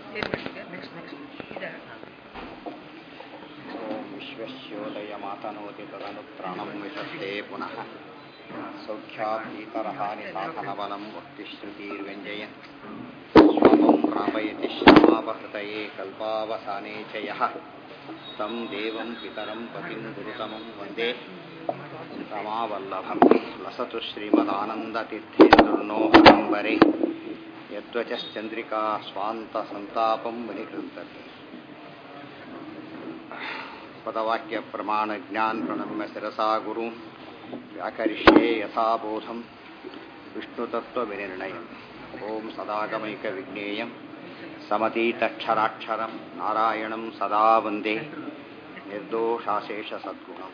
ಓಂ ವಿಶ್ವಸ್ಯೋದಯ ಮಾತನೋತಿ ತದನು ಪ್ರಾಣಂ ವಿಶಸ್ತೆ ಪುನಃ ಸೌಖ್ಯಾತೀತರಹಾನಿ ಸಾಧನಬಲಂ ವಕ್ತಿಶ್ರುತಿರ್ವ್ಯಂಜಯನ್ ಸ್ವಮಂ ಪ್ರಾಪಯತಿ ಶ್ರಮಾಪಹೃತಯೇ ಕಲ್ಪಾವಸಾನೆ ಚ ಯಃ तं ದೇವಂ ಪಿತರಂ ಪತಿಂ ಗುರುತಮಂ ವಂದೇ ರಮಾವಲ್ಲಭಂ ಲಸತು ಶ್ರೀಮದಾನಂದತೀರ್ಥೇಂದ್ರನೋ ಹರಂಬರೆ ಯದ್ವಚಶ್ಚಂದ್ರಿಕಾ ಸ್ವಾಂತ ಸಂತಾಪಂ ಮುನಿಕೃಂತತಿ ಪದವಾಕ್ಯ ಪ್ರಮಾಣ ಜ್ಞಾನ್ ಪ್ರಣಮ್ಯ ಶಿರಸಾ ಗುರು ವ್ಯಾಕರಿಷ್ಯೆ ಯಥಾಬೋಧಂ ವಿಷ್ಣುತತ್ವ ವಿನಿರ್ಣಯಂ ಓಂ ಸದಾಗಮೈಕ ವಿಜ್ಞೇಯಂ ಸಮತೀತಕ್ಷರಾಕ್ಷರಂ ನಾರಾಯಣಂ ಸದಾ ವಂದೇ ನಿರ್ದೋಷಾಶೇಷ ಸದ್ಗುಣಂ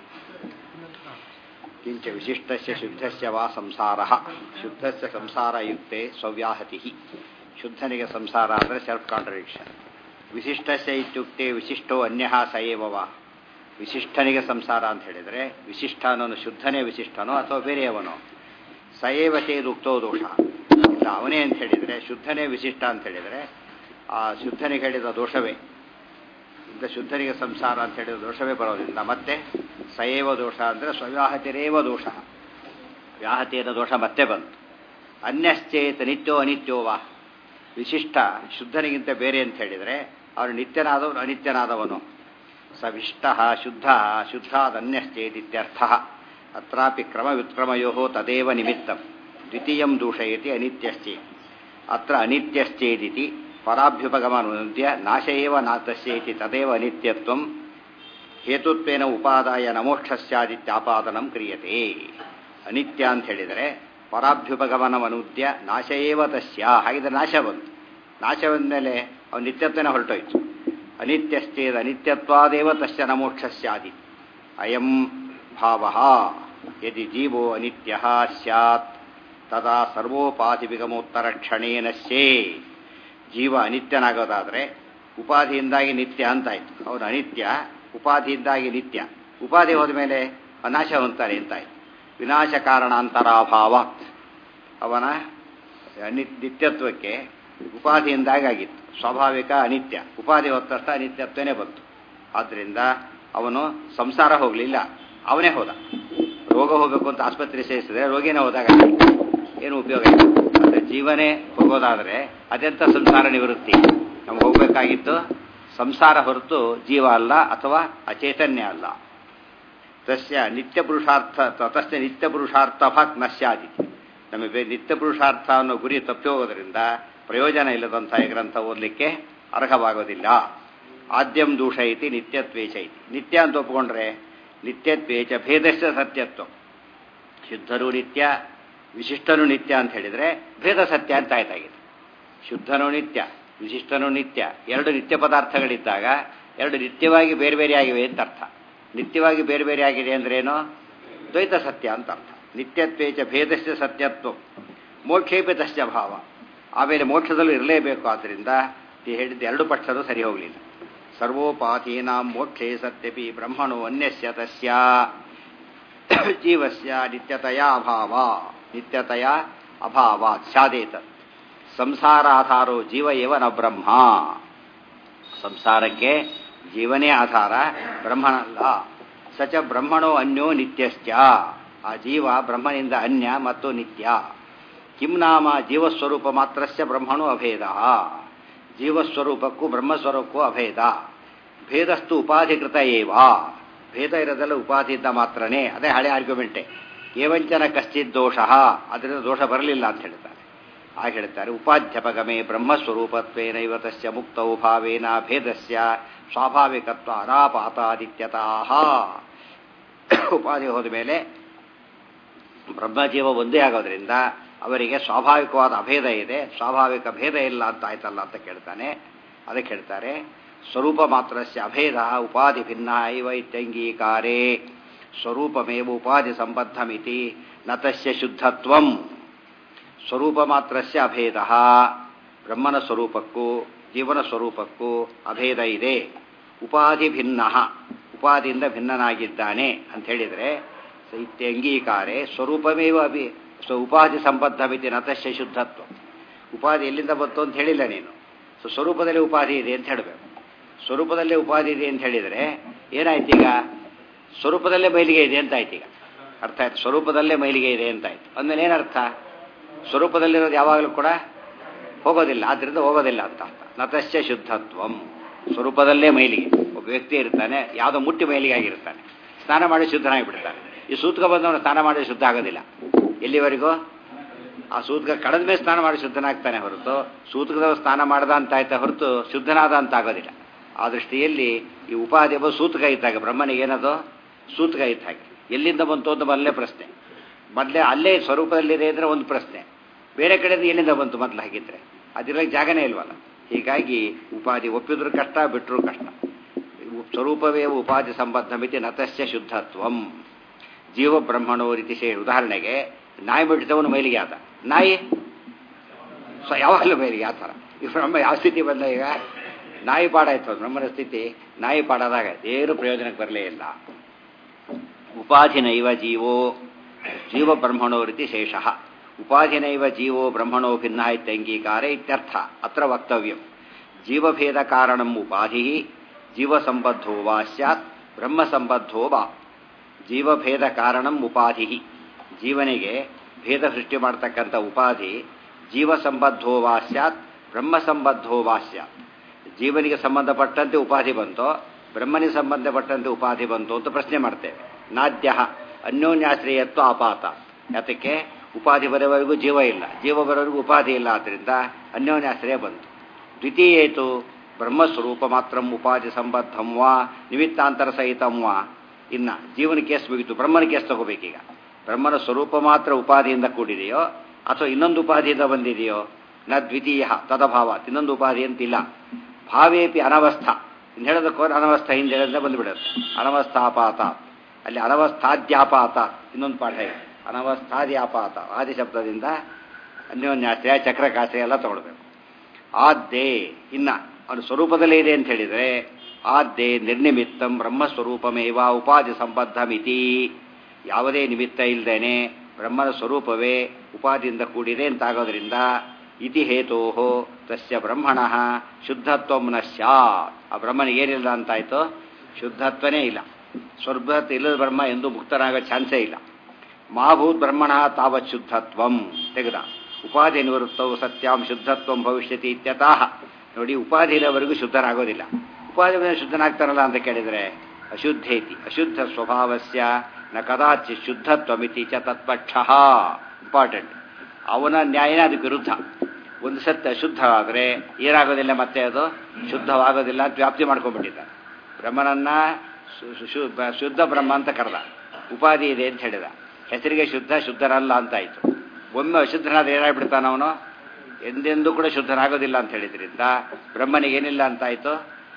ಕಿಂಚ ವಿಶಿಷ್ಟಸ್ಯ ಶುದ್ಧಸ್ಯ ವಾ ಸಂಸಾರಃ ಶುದ್ಧಸ್ಯ ಸಂಸಾರಯುಕ್ತೆ ಸ್ವವ್ಯಾಹತಿ ಶುದ್ಧನಿಗೆ ಸಂಸಾರ ಅಂದರೆ ಸೆಲ್ಫ್ ಕಾಂಟ್ರಡಿಕ್ಷನ್ ವಿಶಿಷ್ಟಸ್ಯ ಇತ್ಯುಕ್ತೆ ವಿಶಿಷ್ಟೋ ಅನ್ಯ ಸ ಏವ ವಾ ವಿಶಿಷ್ಟನಿಗೆ ಸಂಸಾರ ಅಂತ ಹೇಳಿದರೆ ವಿಶಿಷ್ಟ ಅನ್ನೋನು ಶುದ್ಧನೇ ವಿಶಿಷ್ಟನೋ ಅಥವಾ ಬೇರೆಯವನೋ ಸಯೇವ ಚೇದುಕ್ತೋ ದೋಷ ಇಲ್ಲ ಅವನೇ ಅಂತ ಹೇಳಿದರೆ ಶುದ್ಧನೇ ವಿಶಿಷ್ಟ ಅಂತ ಹೇಳಿದರೆ ಆ ಶುದ್ಧನಿಗೆ ಹೇಳಿದ ದೋಷವೇ ಇಂಥ ಶುದ್ಧನಿಗೆ ಸಂಸಾರ ಅಂತ ಹೇಳಿದ ದೋಷವೇ ಬರೋದಿಲ್ಲ ಮತ್ತೆ ಸಯೇವ ದೋಷ ಅಂದರೆ ಸ್ವವ್ಯಾಹತಿರೇವ ದೋಷ ವ್ಯಾಹತಿಯದ ದೋಷ ಮತ್ತೆ ಬಂತು ಅನ್ಯಶ್ಚೇತ ನಿತ್ಯೋ ಅನಿತ್ಯೋ ವಾ ವಿಶಿಷ್ಟ ಶುದ್ಧನಿಗಿಂತ ಬೇರೆ ಅಂತ ಹೇಳಿದರೆ ಅವನು ನಿತ್ಯನಾದವನು ಅನಿತ್ಯನಾದವನು ಸವಿಷ್ಟ ಶುದ್ಧ ಶುದ್ಧಾದನ್ಯಶ್ಚೇದಿತ್ಯರ್ಥ ಅತ್ರಾಪಿ ಕ್ರಮ ವ್ಯುತ್ಕ್ರಮಯೋ ತದೇವ ನಿಮಿತ್ತಂ ದ್ವಿತೀಯಂ ದೂಷಯತಿ ಅನಿತ್ಯಶ್ಚೇತ್ ಅತ್ರ ಅನಿತ್ಯಶ್ಚೇದಿತಿ ಪರಾಭ್ಯುಪಗಮನುದ್ಯ ನಾಶ ಏವ ನಾತಸ್ಯೇತಿ ತದೇವ ಅನಿತ್ಯತ್ವಂ ಹೇತುತ್ವೇನ ಉಪಾದಾಯ ನಮೋಕ್ಷಸ್ಯಾದಿತ್ಯಾಪಾದನಂ ಕ್ರಿಯತೆ ಅನಿತ್ಯ ಅಂತ ಹೇಳಿದರೆ ಪರಾಭ್ಯುಪಗಮನವನುದ್ಯ ನಾಶ ಏವ ತಸ್ಯ ಹಾಗಿದ್ರೆ ನಾಶ ಬಂತು ನಾಶ ಬಂದಮೇಲೆ ಅವನು ನಿತ್ಯತ್ವನ ಹೊರಟೋಯ್ತು ಅನಿತ್ಯಶ್ಚೇದ ಅನಿತ್ಯತ್ವಾದೇವ ತಸ್ಯ ನಮೋಕ್ಷಸ್ಯಾದಿ ಅಯಂ ಭಾವ ಯದಿ ಜೀವೋ ಅನಿತ್ಯ ಸ್ಯಾತ್ ತದಾ ಸರ್ವೋಪಾಧಿವಿಗಮೋತ್ತರ ಕ್ಷಣೇನ ಸೇ ಜೀವ ಅನಿತ್ಯನಾಗೋದಾದರೆ ಉಪಾಧಿಯಿಂದಾಗಿ ನಿತ್ಯ ಅಂತಾಯ್ತು ಅವನು ಅನಿತ್ಯ ಉಪಾಧಿಯಿಂದಾಗಿ ನಿತ್ಯ ಉಪಾಧಿ ಹೋದ ಮೇಲೆ ಅನಾಶ ಹೊಂತಾರೆ ಅಂತಾಯ್ತು ವಿನಾಶ ಕಾರಣಾಂತರಾಭಾವಾತ್ ಅವನ ಅನಿ ನಿತ್ಯತ್ವಕ್ಕೆ ಉಪಾಧಿಯಿಂದಾಗಿ ಆಗಿತ್ತು ಸ್ವಾಭಾವಿಕ ಅನಿತ್ಯ ಉಪಾಧಿ ಹೋದ ತಕ್ಷಣ ಅನಿತ್ಯತ್ವನೇ ಬಂತು ಆದ್ದರಿಂದ ಅವನು ಸಂಸಾರ ಹೋಗಲಿಲ್ಲ ಅವನೇ ಹೋದ ರೋಗ ಹೋಗಬೇಕು ಅಂತ ಆಸ್ಪತ್ರೆ ಸೇರಿಸಿದ್ರೆ ರೋಗಿನೇ ಹೋದಾಗ ಏನು ಉಪಯೋಗ ಇಲ್ಲ ಅಂದರೆ ಜೀವನೇ ಹೋಗೋದಾದರೆ ಅದೆಂಥ ಸಂಸಾರ ನಿವೃತ್ತಿ ನಮ್ಗೆ ಹೋಗಬೇಕಾಗಿತ್ತು ಸಂಸಾರ ಹೊರತು ಜೀವ ಅಲ್ಲ ಅಥವಾ ಅಚೈತನ್ಯ ಅಲ್ಲ ತಸ್ಯ ನಿತ್ಯ ಪುರುಷಾರ್ಥ ತಸ್ಯ ನಿತ್ಯ ಪುರುಷಾರ್ಥ ಭಾಕ್ ನಶ್ಯಾದಿ ನಮಗೆ ನಿತ್ಯ ಪುರುಷಾರ್ಥ ಅನ್ನೋ ಗುರಿ ತಪ್ಪಿ ಹೋಗೋದ್ರಿಂದ ಪ್ರಯೋಜನ ಇಲ್ಲದಂಥ ಈ ಗ್ರಂಥ ಓದಲಿಕ್ಕೆ ಅರ್ಹವಾಗೋದಿಲ್ಲ ಆದ್ಯಂ ದೂಷ ಐತಿ ನಿತ್ಯತ್ವೇಚ ಐತಿ ನಿತ್ಯ ಅಂತ ಒಪ್ಪಿಕೊಂಡ್ರೆ ನಿತ್ಯತ್ವೇಚ ಭೇದಶ್ಚ ಸತ್ಯತ್ವ ಶುದ್ಧರು ನಿತ್ಯ ವಿಶಿಷ್ಟನು ನಿತ್ಯ ಅಂತ ಹೇಳಿದರೆ ಭೇದ ಸತ್ಯ ಅಂತ ಆಯ್ತಾಗಿದೆ ಶುದ್ಧನು ನಿತ್ಯ ವಿಶಿಷ್ಟನು ನಿತ್ಯ ಎರಡು ನಿತ್ಯ ಪದಾರ್ಥಗಳಿದ್ದಾಗ ಎರಡು ನಿತ್ಯವಾಗಿ ಬೇರೆ ಬೇರೆ ಆಗಿವೆ ಅಂತ ಅರ್ಥ ನಿತ್ಯವಾಗಿ ಬೇರೆ ಬೇರೆ ಆಗಿದೆ ಅಂದ್ರೇನು ದ್ವೈತ ಸತ್ಯ ಅಂತ ಅರ್ಥ ನಿತ್ಯತ್ವೇಚ ಭೇದಶ್ಚ ಸತ್ಯತ್ವ ಮೋಕ್ಷೇಪಿ ತಶ್ಚ ಭಾವ ಆಮೇಲೆ ಮೋಕ್ಷದಲ್ಲೂ ಇರಲೇಬೇಕು ಆದ್ದರಿಂದ ಹೇಳಿದ ಎರಡು ಪಕ್ಷರು ಸರಿ ಹೋಗಲಿಲ್ಲ ಸರ್ವೋಪಾಧೀನಾಂ ಮೋಕ್ಷೇ ಸತ್ಯಪಿ ಬ್ರಹ್ಮಣೋ ಅನ್ಯಸ್ಯ ತಸ್ಯ ಜೀವಸ್ಯ ನಿತ್ಯತೆಯ ಅಭಾವ ನಿತ್ಯತೆಯ ಅಭಾವ ಸ್ಯಾದೇತ ಸಂಸಾರಾಧಾರೋ ಜೀವ ಏವ ನ ಬ್ರಹ್ಮ ಸಂಸಾರಕ್ಕೆ ಜೀವನೇ ಆಧಾರ ಬ್ರಹ್ಮನಲ್ಲ ಸಚ ಬ್ರಹ್ಮಣೋ ಅನ್ಯೋ ನಿತ್ಯಶ್ಚ ಆ ಜೀವ ಬ್ರಹ್ಮನಿಂದ ಅನ್ಯ ಮತ್ತು ನಿತ್ಯ ಕಿಂ ನಾಮ ಜೀವಸ್ವರೂಪ ಮಾತ್ರಸ್ಯ ಬ್ರಹ್ಮಣೋ ಅಭೇದ ಜೀವಸ್ವರೂಪಕ್ಕೂ ಬ್ರಹ್ಮಸ್ವರೂಪಕ್ಕೂ ಅಭೇದ ಭೇದಸ್ತು ಉಪಾಧಿಕೃತ ಏವ ಭೇದ ಇರೋದೆಲ್ಲ ಉಪಾಧಿಯಿಂದ ಮಾತ್ರನೇ ಅದೇ ಹಳೆ ಆರ್ಗ್ಯುಮೆಂಟೇ ಏವಂಚನ ಕಶ್ಚಿತ್ ದೋಷ ಅದರಿಂದ ದೋಷ ಬರಲಿಲ್ಲ ಅಂತ ಹೇಳ್ತಾರೆ ಹಾಗೆ ಹೇಳ್ತಾರೆ ಉಪಾಧ್ಯಾಪಕಮೇ ಬ್ರಹ್ಮಸ್ವರೂಪತ್ವೇನ ಇವತಸ್ಯ ಮುಕ್ತೌ ಭಾವೇನ ಭೇದಸ್ಯ ಸ್ವಾಭಾವಿಕತ್ವ ಅನಾಪಾತಾದಿತ್ಯತಃ ಉಪಾಧಿ ಹೋದ ಮೇಲೆ ಬ್ರಹ್ಮಜೀವ ಒಂದೇ ಆಗೋದ್ರಿಂದ ಅವರಿಗೆ ಸ್ವಾಭಾವಿಕವಾದ ಅಭೇದ ಇದೆ ಸ್ವಾಭಾವಿಕ ಭೇದ ಇಲ್ಲ ಅಂತ ಆಯ್ತಲ್ಲ ಅಂತ ಕೇಳ್ತಾನೆ ಅದಕ್ಕೆ ಹೇಳ್ತಾರೆ ಸ್ವರೂಪ ಮಾತ್ರಸ್ಯ ಅಭೇದ ಉಪಾಧಿ ಭಿನ್ನ ಇವ ಇತ್ಯಂಗೀಕಾರೇ ಸ್ವರೂಪಮೇವ ಉಪಾಧಿ ಸಂಬದ್ಧಮಿತಿ ನತಸ್ಯ ಶುದ್ಧತ್ವಂ ಸ್ವರೂಪ ಮಾತ್ರಸ್ಯ ಅಭೇದ ಬ್ರಹ್ಮನ ಸ್ವರೂಪಕ್ಕೂ ಜೀವನ ಸ್ವರೂಪಕ್ಕೂ ಅಭೇದ ಇದೆ ಉಪಾಧಿ ಭಿನ್ನ ಉಪಾಧಿಯಿಂದ ಭಿನ್ನನಾಗಿದ್ದಾನೆ ಅಂತ ಹೇಳಿದರೆ ಇತ್ಯಂಗೀಕಾರೇ ಸ್ವರೂಪಮೇವ ಅಭಿ ಸ್ವ ಉಪಾಧಿ ಸಂಬದ್ಧಮಿತಿ ನತಸ್ಯ ಶುದ್ಧತ್ವ ಉಪಾಧಿ ಎಲ್ಲಿಂದ ಬಂತು ಅಂತ ಹೇಳಿಲ್ಲ ನೀನು ಸೊ ಸ್ವರೂಪದಲ್ಲಿ ಉಪಾಧಿ ಇದೆ ಅಂತ ಹೇಳಬೇಕು ಸ್ವರೂಪದಲ್ಲೇ ಉಪಾಧಿ ಇದೆ ಅಂತ ಹೇಳಿದರೆ ಏನಾಯ್ತು ಈಗ ಸ್ವರೂಪದಲ್ಲೇ ಮೈಲಿಗೆ ಇದೆ ಅಂತ ಆಯ್ತು ಈಗ ಅರ್ಥ ಆಯ್ತು ಸ್ವರೂಪದಲ್ಲೇ ಮೈಲಿಗೆ ಇದೆ ಅಂತ ಆಯ್ತು ಅಂದಮೇಲೆ ಏನರ್ಥ ಸ್ವರೂಪದಲ್ಲಿರೋದು ಯಾವಾಗಲೂ ಕೂಡ ಹೋಗೋದಿಲ್ಲ ಆದ್ದರಿಂದ ಹೋಗೋದಿಲ್ಲ ಅಂತ ಅರ್ಥ ನತಶ್ಚ ಶುದ್ಧತ್ವಂ ಸ್ವರೂಪದಲ್ಲೇ ಮೈಲಿಗೆ ಒಬ್ಬ ವ್ಯಕ್ತಿ ಇರ್ತಾನೆ ಯಾವುದೋ ಮುಟ್ಟಿ ಮೈಲಿಗೆ ಆಗಿರ್ತಾನೆ ಸ್ನಾನ ಮಾಡಿ ಶುದ್ಧನಾಗಿ ಬಿಡ್ತಾನೆ ಈ ಸೂತ್ಕ ಬಂದವನು ಸ್ನಾನ ಮಾಡಿ ಶುದ್ಧ ಆಗೋದಿಲ್ಲ ಎಲ್ಲಿವರೆಗೂ ಆ ಸೂತ್ಕ ಕಳೆದ ಮೇಲೆ ಸ್ನಾನ ಮಾಡಿ ಶುದ್ಧನಾಗ್ತಾನೆ ಹೊರತು ಸೂತಕದವ ಸ್ನಾನ ಮಾಡ್ದ ಅಂತ ಆಯ್ತಾ ಹೊರತು ಶುದ್ಧನಾದ ಅಂತ ಆಗೋದಿಲ್ಲ ಆ ದೃಷ್ಟಿಯಲ್ಲಿ ಈ ಉಪಾಧಿ ಒಬ್ಬ ಸೂತಕ ಇದ್ದಾಗ ಬ್ರಹ್ಮನಿಗೆ ಏನದು ಸೂತಕ ಇದ್ದ ಹಾಗೆ ಎಲ್ಲಿಂದ ಬಂತು ಅಂತ ಮೊದಲೇ ಪ್ರಶ್ನೆ ಮೊದಲೇ ಅಲ್ಲೇ ಸ್ವರೂಪದಲ್ಲಿದೆ ಅಂದರೆ ಒಂದು ಪ್ರಶ್ನೆ ಬೇರೆ ಕಡೆಯಿಂದ ಎಲ್ಲಿಂದ ಬಂತು ಮೊದಲು ಹಾಗಿದ್ರೆ ಅದಿರಲಿಕ್ಕೆ ಜಾಗನೇ ಇಲ್ವಲ್ಲ ಹೀಗಾಗಿ ಉಪಾಧಿ ಒಪ್ಪಿದ್ರು ಕಷ್ಟ ಬಿಟ್ಟರು ಕಷ್ಟ ಸ್ವರೂಪವೇ ಉಪಾಧಿ ಸಂಬಂಧ ಮಿತಿ ನತಶ್ಚ ಶುದ್ಧತ್ವಂ ಜೀವ ಬ್ರಹ್ಮಣೋ ರೀತಿ ಸೇ ಉದಾಹರಣೆಗೆ ನಾಯಿ ಬಿಟ್ಟಿದವನು ಮೈಲಿಗೆ ಆದ ನಾಯಿ ಸೊ ಯಾವಾಗಲೂ ಮೈಲಿಗೆ ಆ ಥರ ಈ ಬ್ರಹ್ಮ ಯಾವ ಸ್ಥಿತಿ ಬಂದ ಈಗ ನಾಯಿ ಪಾಡಾಯ್ತು ಅದು ಬ್ರಹ್ಮನ ಸ್ಥಿತಿ ನಾಯಿ ಪಾಡಾದಾಗ ಏನು ಪ್ರಯೋಜನಕ್ಕೆ ಬರಲೇ ಇಲ್ಲ ಉಪಾಧಿನೈವ ಜೀವೋ ಜೀವ ಬ್ರಹ್ಮಣೋ ರೀತಿ ಶೇಷಃ ಉಪಾಧಿನೈವ ಜೀವೋ ಬ್ರಹ್ಮಣೋ ಭಿನ್ನ ಇತ್ಯಂಗೀಕಾರೆ ಇತ್ಯರ್ಥ ಅತ್ರ ವಕ್ತವ್ಯಂ ಜೀವಭೇದ ಕಾರಣಂ ಉಪಾಧಿ ಜೀವಸಂಬದ್ಧೋ ವಾ ಸ್ಯಾತ್ ಬ್ರಹ್ಮಸಂಬದ್ಧೋ ವಾ ಜೀವಭೇದ ಕಾರಣಂ ಉಪಾಧಿ ಜೀವನಿಗೆ ಭೇದ ಸೃಷ್ಟಿ ಮಾಡ್ತಕ್ಕಂಥ ಉಪಾಧಿ ಜೀವಸಂಬದ್ಧೋ ವಾ ಸ್ಯಾತ್ ಬ್ರಹ್ಮಸಂಬದ್ಧೋ ವಾ ಸ್ಯಾತ್ ಜೀವನಿಗೆ ಸಂಬಂಧಪಟ್ಟಂತೆ ಉಪಾಧಿ ಬಂತೋ ಬ್ರಹ್ಮನಿಗೆ ಸಂಬಂಧಪಟ್ಟಂತೆ ಉಪಾಧಿ ಬಂತು ಅಂತ ಪ್ರಶ್ನೆ ಮಾಡ್ತೇವೆ ನಾದ್ಯ ಅನ್ಯೋನ್ಯಾಶ್ರಯತ್ವ ಆಪಾತ ಯಾತಕ್ಕೆ ಉಪಾಧಿ ಬರೋವರೆಗೂ ಜೀವ ಇಲ್ಲ ಜೀವ ಬರೋವರೆಗೂ ಉಪಾಧಿ ಇಲ್ಲ ಆದ್ದರಿಂದ ಅನ್ಯೋನ್ಯಾಶ್ರಯ ಬಂತು ದ್ವಿತೀಯೇತು ಬ್ರಹ್ಮಸ್ವರೂಪ ಮಾತ್ರ ಉಪಾಧಿ ಸಂಬದ್ಧಂ ವಾ ನಿಮಿತ್ತಾಂತರ ಸಹಿತಂ ವಾ ಇನ್ನ ಜೀವನ ಕೇಸ್ ಮುಗಿತು ಬ್ರಹ್ಮನ ಕೇಸ್ ತಗೋಬೇಕೀಗ ಬ್ರಹ್ಮನ ಸ್ವರೂಪ ಮಾತ್ರ ಉಪಾಧಿಯಿಂದ ಕೂಡಿದೆಯೋ ಅಥವಾ ಇನ್ನೊಂದು ಉಪಾಧಿಯಿಂದ ಬಂದಿದೆಯೋ ನ ದ್ವಿತೀಯ ತದಭಾವ ಇನ್ನೊಂದು ಉಪಾಧಿ ಅಂತಿಲ್ಲ ಭಾವೇಪಿ ಅನವಸ್ಥಾ ಇನ್ನು ಹೇಳೋದಕ್ಕೋರ್ ಅನವಸ್ಥಾ ಹಿಂದೆ ಹೇಳಿದ್ರೆ ಬಂದುಬಿಡುತ್ತೆ ಅನವಸ್ಥಾಪಾತ ಅಲ್ಲಿ ಅನವಸ್ಥಾದ್ಯಾಪಾತ ಇನ್ನೊಂದು ಪಾಠ ಇದೆ ಅನವಸ್ಥಾದ್ಯಾಪಾತ ಆದಿ ಶಬ್ದದಿಂದ ಅನ್ಯೋನ್ಯಾಶ್ರಯ ಚಕ್ರಕಾಶ್ರಯ ಎಲ್ಲ ತಗೊಳ್ಬೇಕು ಆದ್ದೇ ಇನ್ನ ಅವನು ಸ್ವರೂಪದಲ್ಲೇ ಇದೆ ಅಂತ ಹೇಳಿದರೆ ಆದ್ದೇ ನಿರ್ನಿಮಿತ್ತಂ ಬ್ರಹ್ಮಸ್ವರೂಪಮೇವ ಉಪಾಧಿ ಸಂಬದ್ಧ ಮಿತಿ ಯಾವುದೇ ನಿಮಿತ್ತ ಇಲ್ಲದೇನೆ ಬ್ರಹ್ಮನ ಸ್ವರೂಪವೇ ಉಪಾಧಿಯಿಂದ ಕೂಡಿದೆ ಅಂತಾಗೋದ್ರಿಂದ ಇತಿ ಹೇತೋ ತಸ್ಯ ಬ್ರಹ್ಮಣ ಶುದ್ಧತ್ವಂ ನ ಸ್ಯಾತ್ ಆ ಬ್ರಹ್ಮನಿಗೆ ಏನಿಲ್ಲ ಅಂತಾಯ್ತು ಶುದ್ಧತ್ವನೇ ಇಲ್ಲ ಸ್ವರ್ಭತ್ ಇಲ್ಲದ ಬ್ರಹ್ಮ ಎಂದು ಮುಕ್ತನಾಗೋ ಚಾನ್ಸೇ ಇಲ್ಲ ಮಾಭೂತ್ ಬ್ರಹ್ಮಣ ತಾವತ್ ಶುದ್ಧತ್ವಂ ತೆಗೆದ ಉಪಾಧಿ ನಿವೃತ್ತವು ಸತ್ಯಾಂ ಶುದ್ಧತ್ವಂ ಭವಿಷ್ಯತಿ ಇತ್ಯತಃ ನೋಡಿ ಉಪಾಧಿ ಇರೋವರೆಗೂ ಶುದ್ಧನಾಗೋದಿಲ್ಲ ಉಪಾಧಿ ಮೇಲೆ ಶುದ್ಧನಾಗ್ತಾರಲ್ಲ ಅಂತ ಕೇಳಿದರೆ ಅಶುದ್ಧೇತಿ ಅಶುದ್ಧ ಸ್ವಭಾವಸ್ಯ ನ ಕದಾಚಿತ್ ಶುದ್ಧತ್ವಮಿತಿ ಚ ತತ್ಪಕ್ಷ ಇಂಪಾರ್ಟೆಂಟ್ ಅವನ ನ್ಯಾಯನೇ ಅದಕ್ಕೆ ವಿರುದ್ಧ ಒಂದು ಸತ್ಯ ಅಶುದ್ಧ ಆದರೆ ಏನಾಗೋದಿಲ್ಲ ಮತ್ತೆ ಅದು ಶುದ್ಧವಾಗೋದಿಲ್ಲ ಅಂತ ವ್ಯಾಪ್ತಿ ಮಾಡ್ಕೊಂಡ್ಬಿಟ್ಟಿದ್ದಾರೆ ಬ್ರಹ್ಮನನ್ನ ಶುದ್ಧ ಬ್ರಹ್ಮ ಅಂತ ಕರೆದ ಉಪಾಧಿ ಇದೆ ಅಂತ ಹೇಳಿದ ಹೆಸರಿಗೆ ಶುದ್ಧ ಶುದ್ಧರಲ್ಲ ಅಂತ ಆಯಿತು ಒಮ್ಮೆ ಅಶುದ್ಧನಾದ ಏನಾಗ್ಬಿಡ್ತಾನ ಅವನು ಎಂದೆಂದೂ ಕೂಡ ಶುದ್ಧನಾಗೋದಿಲ್ಲ ಅಂತ ಹೇಳಿದ್ರಿಂದ ಬ್ರಹ್ಮನಿಗೆ ಏನಿಲ್ಲ ಅಂತಾಯ್ತು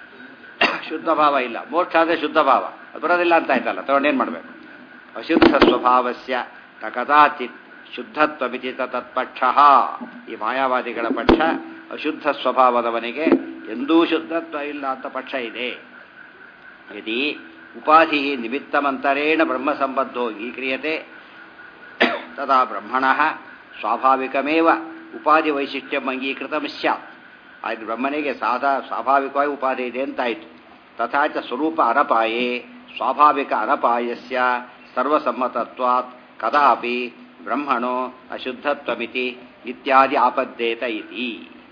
ಶುದ್ಧ ಭಾವ ಇಲ್ಲ ಮೋಕ್ಷ ಆದರೆ ಶುದ್ಧ ಭಾವ ಅದು ಬರೋದಿಲ್ಲ ಅಂತ ಆಯ್ತಲ್ಲ ತಗೊಂಡೇನು ಮಾಡಬೇಕು ಅಶುದ್ಧ ಸ್ವಭಾವಸ್ಯ ನ ಕದಾಚಿತ್ ಶುದ್ಧತ್ವಮಿತಿ ತತ್ಪಕ್ಷ ಈ ಮಾಯಾವಾದಿಗಳ ಪಕ್ಷ ಅಶುದ್ಧ ಸ್ವಭಾವದವನಿಗೆ ಎಂದೂ ಶುದ್ಧತ್ವ ಇಲ್ಲ ಅಂತ ಪಕ್ಷ ಇದೆ ಯದಿ ಉಪಾಧಿ ನಿಮಿತ್ತಮಂತರೇಣ ಬ್ರಹ್ಮ ಸಂಬದ್ಧೋ ಅಂಗೀಕ್ರಿಯತೆ ತದಾ ಬ್ರಹ್ಮಣ ಸ್ವಾಭಾವಿಕಮೇವ ಉಪಾಧಿ ವೈಶಿಷ್ಟ್ಯಂ ಅಂಗೀಕೃತ ಸ್ಯಾತ್ ಆಯ್ತು ಬ್ರಹ್ಮನಿಗೆ ಸಾದಾ ಸ್ವಾಭಾವಿಕವಾಗಿ ಉಪಾಧಿ ಇದೆ ಅಂತಾಯಿತು ತಥಾಚ ಸ್ವರೂಪ ಅನಪಾಯೇ ಸ್ವಾಭಾವಿಕ ಅನಪಾಯಸ್ಯ ಸರ್ವಸಮ್ಮತತ್ವಾತ್ ಕದಾಪಿ ಬ್ರಹ್ಮಣೋ ಅಶುದ್ಧತ್ವಮಿತಿ ಇತ್ಯಾದಿ ಆಪದ್ದೇತ ಇತಿ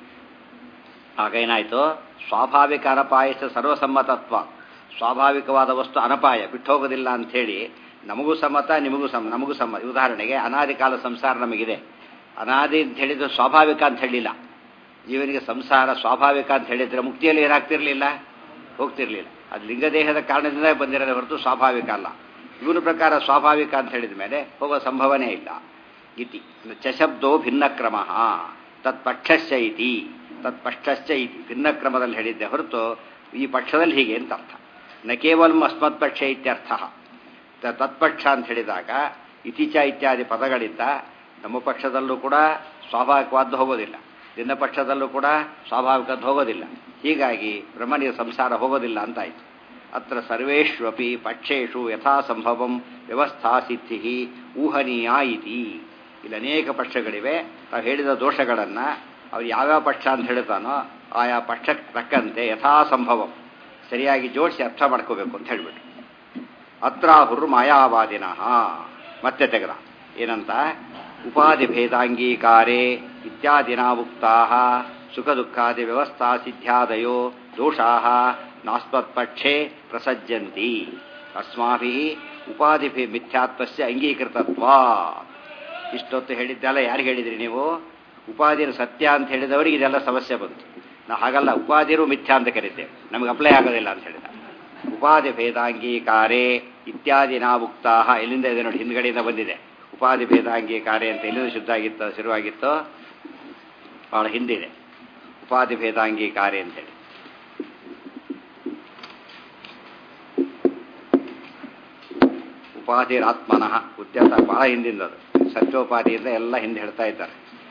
ಆಗೇನಾಯಿತು ಸ್ವಾಭಾವಿಕ ಅನಪಾಯಸ ಸರ್ವಸಮ್ಮತತ್ವ ಸ್ವಾಭಾವಿಕವಾದ ವಸ್ತು ಅನಪಾಯ ಬಿಟ್ಟು ಹೋಗೋದಿಲ್ಲ ಅಂಥೇಳಿ ನಮಗೂ ಸಮ್ಮತ ನಿಮಗೂ ಸಮ ನಮಗೂ ಸಮ್ಮತ ಉದಾಹರಣೆಗೆ ಅನಾದಿ ಕಾಲ ಸಂಸಾರ ನಮಗಿದೆ ಅನಾದಿ ಅಂತ ಹೇಳಿದ್ರೆ ಸ್ವಾಭಾವಿಕ ಅಂತ ಹೇಳಿಲ್ಲ ಜೀವನಿಗೆ ಸಂಸಾರ ಸ್ವಾಭಾವಿಕ ಅಂತ ಹೇಳಿದ್ರೆ ಮುಕ್ತಿಯಲ್ಲಿ ಏನಾಗ್ತಿರ್ಲಿಲ್ಲ ಹೋಗ್ತಿರ್ಲಿಲ್ಲ ಅದು ಲಿಂಗದೇಹದ ಕಾರಣದಿಂದ ಬಂದಿರೋದೇ ಹೊರತು ಸ್ವಾಭಾವಿಕ ಅಲ್ಲ ಇವನ ಪ್ರಕಾರ ಸ್ವಾಭಾವಿಕ ಅಂತ ಹೇಳಿದ ಮೇಲೆ ಹೋಗೋ ಸಂಭವನೇ ಇಲ್ಲ ಇತಿ ಚಶಬ್ದೋ ಭಿನ್ನ ಕ್ರಮ ತತ್ಪಕ್ಷಶ್ಚ ಇತಿ ತತ್ಪಕ್ಷಶ್ಚ ಇತಿ ಭಿನ್ನ ಕ್ರಮದಲ್ಲಿ ಹೇಳಿದ್ದೆ ಹೊರತು ಈ ಪಕ್ಷದಲ್ಲಿ ಹೀಗೆ ಅಂತ ಅರ್ಥ ನ ಕೇವಲ ಅಸ್ಮತ್ ಪಕ್ಷ ಇತ್ಯರ್ಥ ತತ್ಪಕ್ಷ ಅಂತ ಹೇಳಿದಾಗ ಇತಿಚ ಇತ್ಯಾದಿ ಪದಗಳಿಂದ ನಮ್ಮ ಪಕ್ಷದಲ್ಲೂ ಕೂಡ ಸ್ವಾಭಾವಿಕವಾದ್ದು ಹೋಗೋದಿಲ್ಲ ನಿನ್ನ ಪಕ್ಷದಲ್ಲೂ ಕೂಡ ಸ್ವಾಭಾವಿಕದ್ದು ಹೋಗೋದಿಲ್ಲ ಹೀಗಾಗಿ ಬ್ರಹ್ಮನಿಗೆ ಸಂಸಾರ ಹೋಗೋದಿಲ್ಲ ಅಂತಾಯಿತು ಅತ್ರ ಸರ್ವೇಷ್ವಪಿ ಪಕ್ಷೇಶು ಯಥಾಸಂಭವಂ ವ್ಯವಸ್ಥಾ ಸಿದ್ಧಿ ಊಹನೀಯ ಇತಿ ಇಲ್ಲಿ ಅನೇಕ ಪಕ್ಷಗಳಿವೆ ನಾವು ಹೇಳಿದ ದೋಷಗಳನ್ನು ಅವ್ರು ಯಾವ್ಯಾವ ಪಕ್ಷ ಅಂತ ಹೇಳ್ತಾನೋ ಆಯಾ ಪಕ್ಷಕ್ಕೆ ತಕ್ಕಂತೆ ಯಥಾಸಂಭವಂ ಸರಿಯಾಗಿ ಜೋಡಿಸಿ ಅರ್ಥ ಮಾಡ್ಕೋಬೇಕು ಅಂತ ಹೇಳ್ಬಿಟ್ಟು ಅತ್ರ ಹುರು ಮಾಯಾವಾದಿನಃ ಮತ್ತೆ ತೆಗೆದ ಏನಂತ ಉಪಾಧಿ ಭೇದಾಂಗೀಕಾರೇ ಇತ್ಯಾದಿನಾ ಉಕ್ತಾ ಸುಖ ದುಃಖಾದಿ ವ್ಯವಸ್ಥಾ ಸಿದ್ಧ್ಯಾದಯೋ ದೋಷಾ ನಾಸ್ಮತ್ಪಕ್ಷೇ ಪ್ರಸಜ್ಜಂತಿ ಅಸ್ಮಾಭಿ ಉಪಾಧಿ ಮಿಥ್ಯಾತ್ವಸ್ಯ ಅಂಗೀಕೃತತ್ವ ಇಷ್ಟೊತ್ತು ಹೇಳಿದ್ದೆಲ್ಲ ಯಾರು ಹೇಳಿದ್ರಿ ನೀವು ಉಪಾಧಿರು ಸತ್ಯ ಅಂತ ಹೇಳಿದವರಿಗೆ ಇದೆಲ್ಲ ಸಮಸ್ಯೆ ಬಂತು ನಾವು ಹಾಗಲ್ಲ ಉಪಾಧಿರು ಮಿಥ್ಯಾ ಅಂತ ಕರಿತೇವೆ ನಮಗೆ ಅಪ್ಲೈ ಆಗೋದಿಲ್ಲ ಅಂತ ಹೇಳಿದ ಉಪಾಧಿ ಭೇದಾಂಗೀಕಾರೇ ಇತ್ಯಾದಿ ನಾವುಕ್ತಾ ಎಲ್ಲಿಂದ ಇದೆ ನೋಡಿ ಹಿಂದ್ಗಡೆಯಿಂದ ಬಂದಿದೆ ಉಪಾಧಿ ಭೇದಾಂಗೀಕಾರೆ ಅಂತ ಎಲ್ಲಿಂದ ಶುದ್ಧ ಆಗಿತ್ತೋ ಶುರುವಾಗಿತ್ತೋ ಅವಳ ಹಿಂದಿದೆ ಉಪಾಧಿ ಭೇದಾಂಗೀಕಾರೆ ಅಂತೇಳಿ ಉಪಾಧಿರಾತ್ಮನಃ ಉದ್ಯತ ಬಹಳ ಹಿಂದಿಂದ ಅದು ಸತ್ಯೋಪಾಧಿಯಿಂದ ಎಲ್ಲ ಹಿಂದೆ ಹೇಳ್ತಾ ಇದ್ದಾರೆ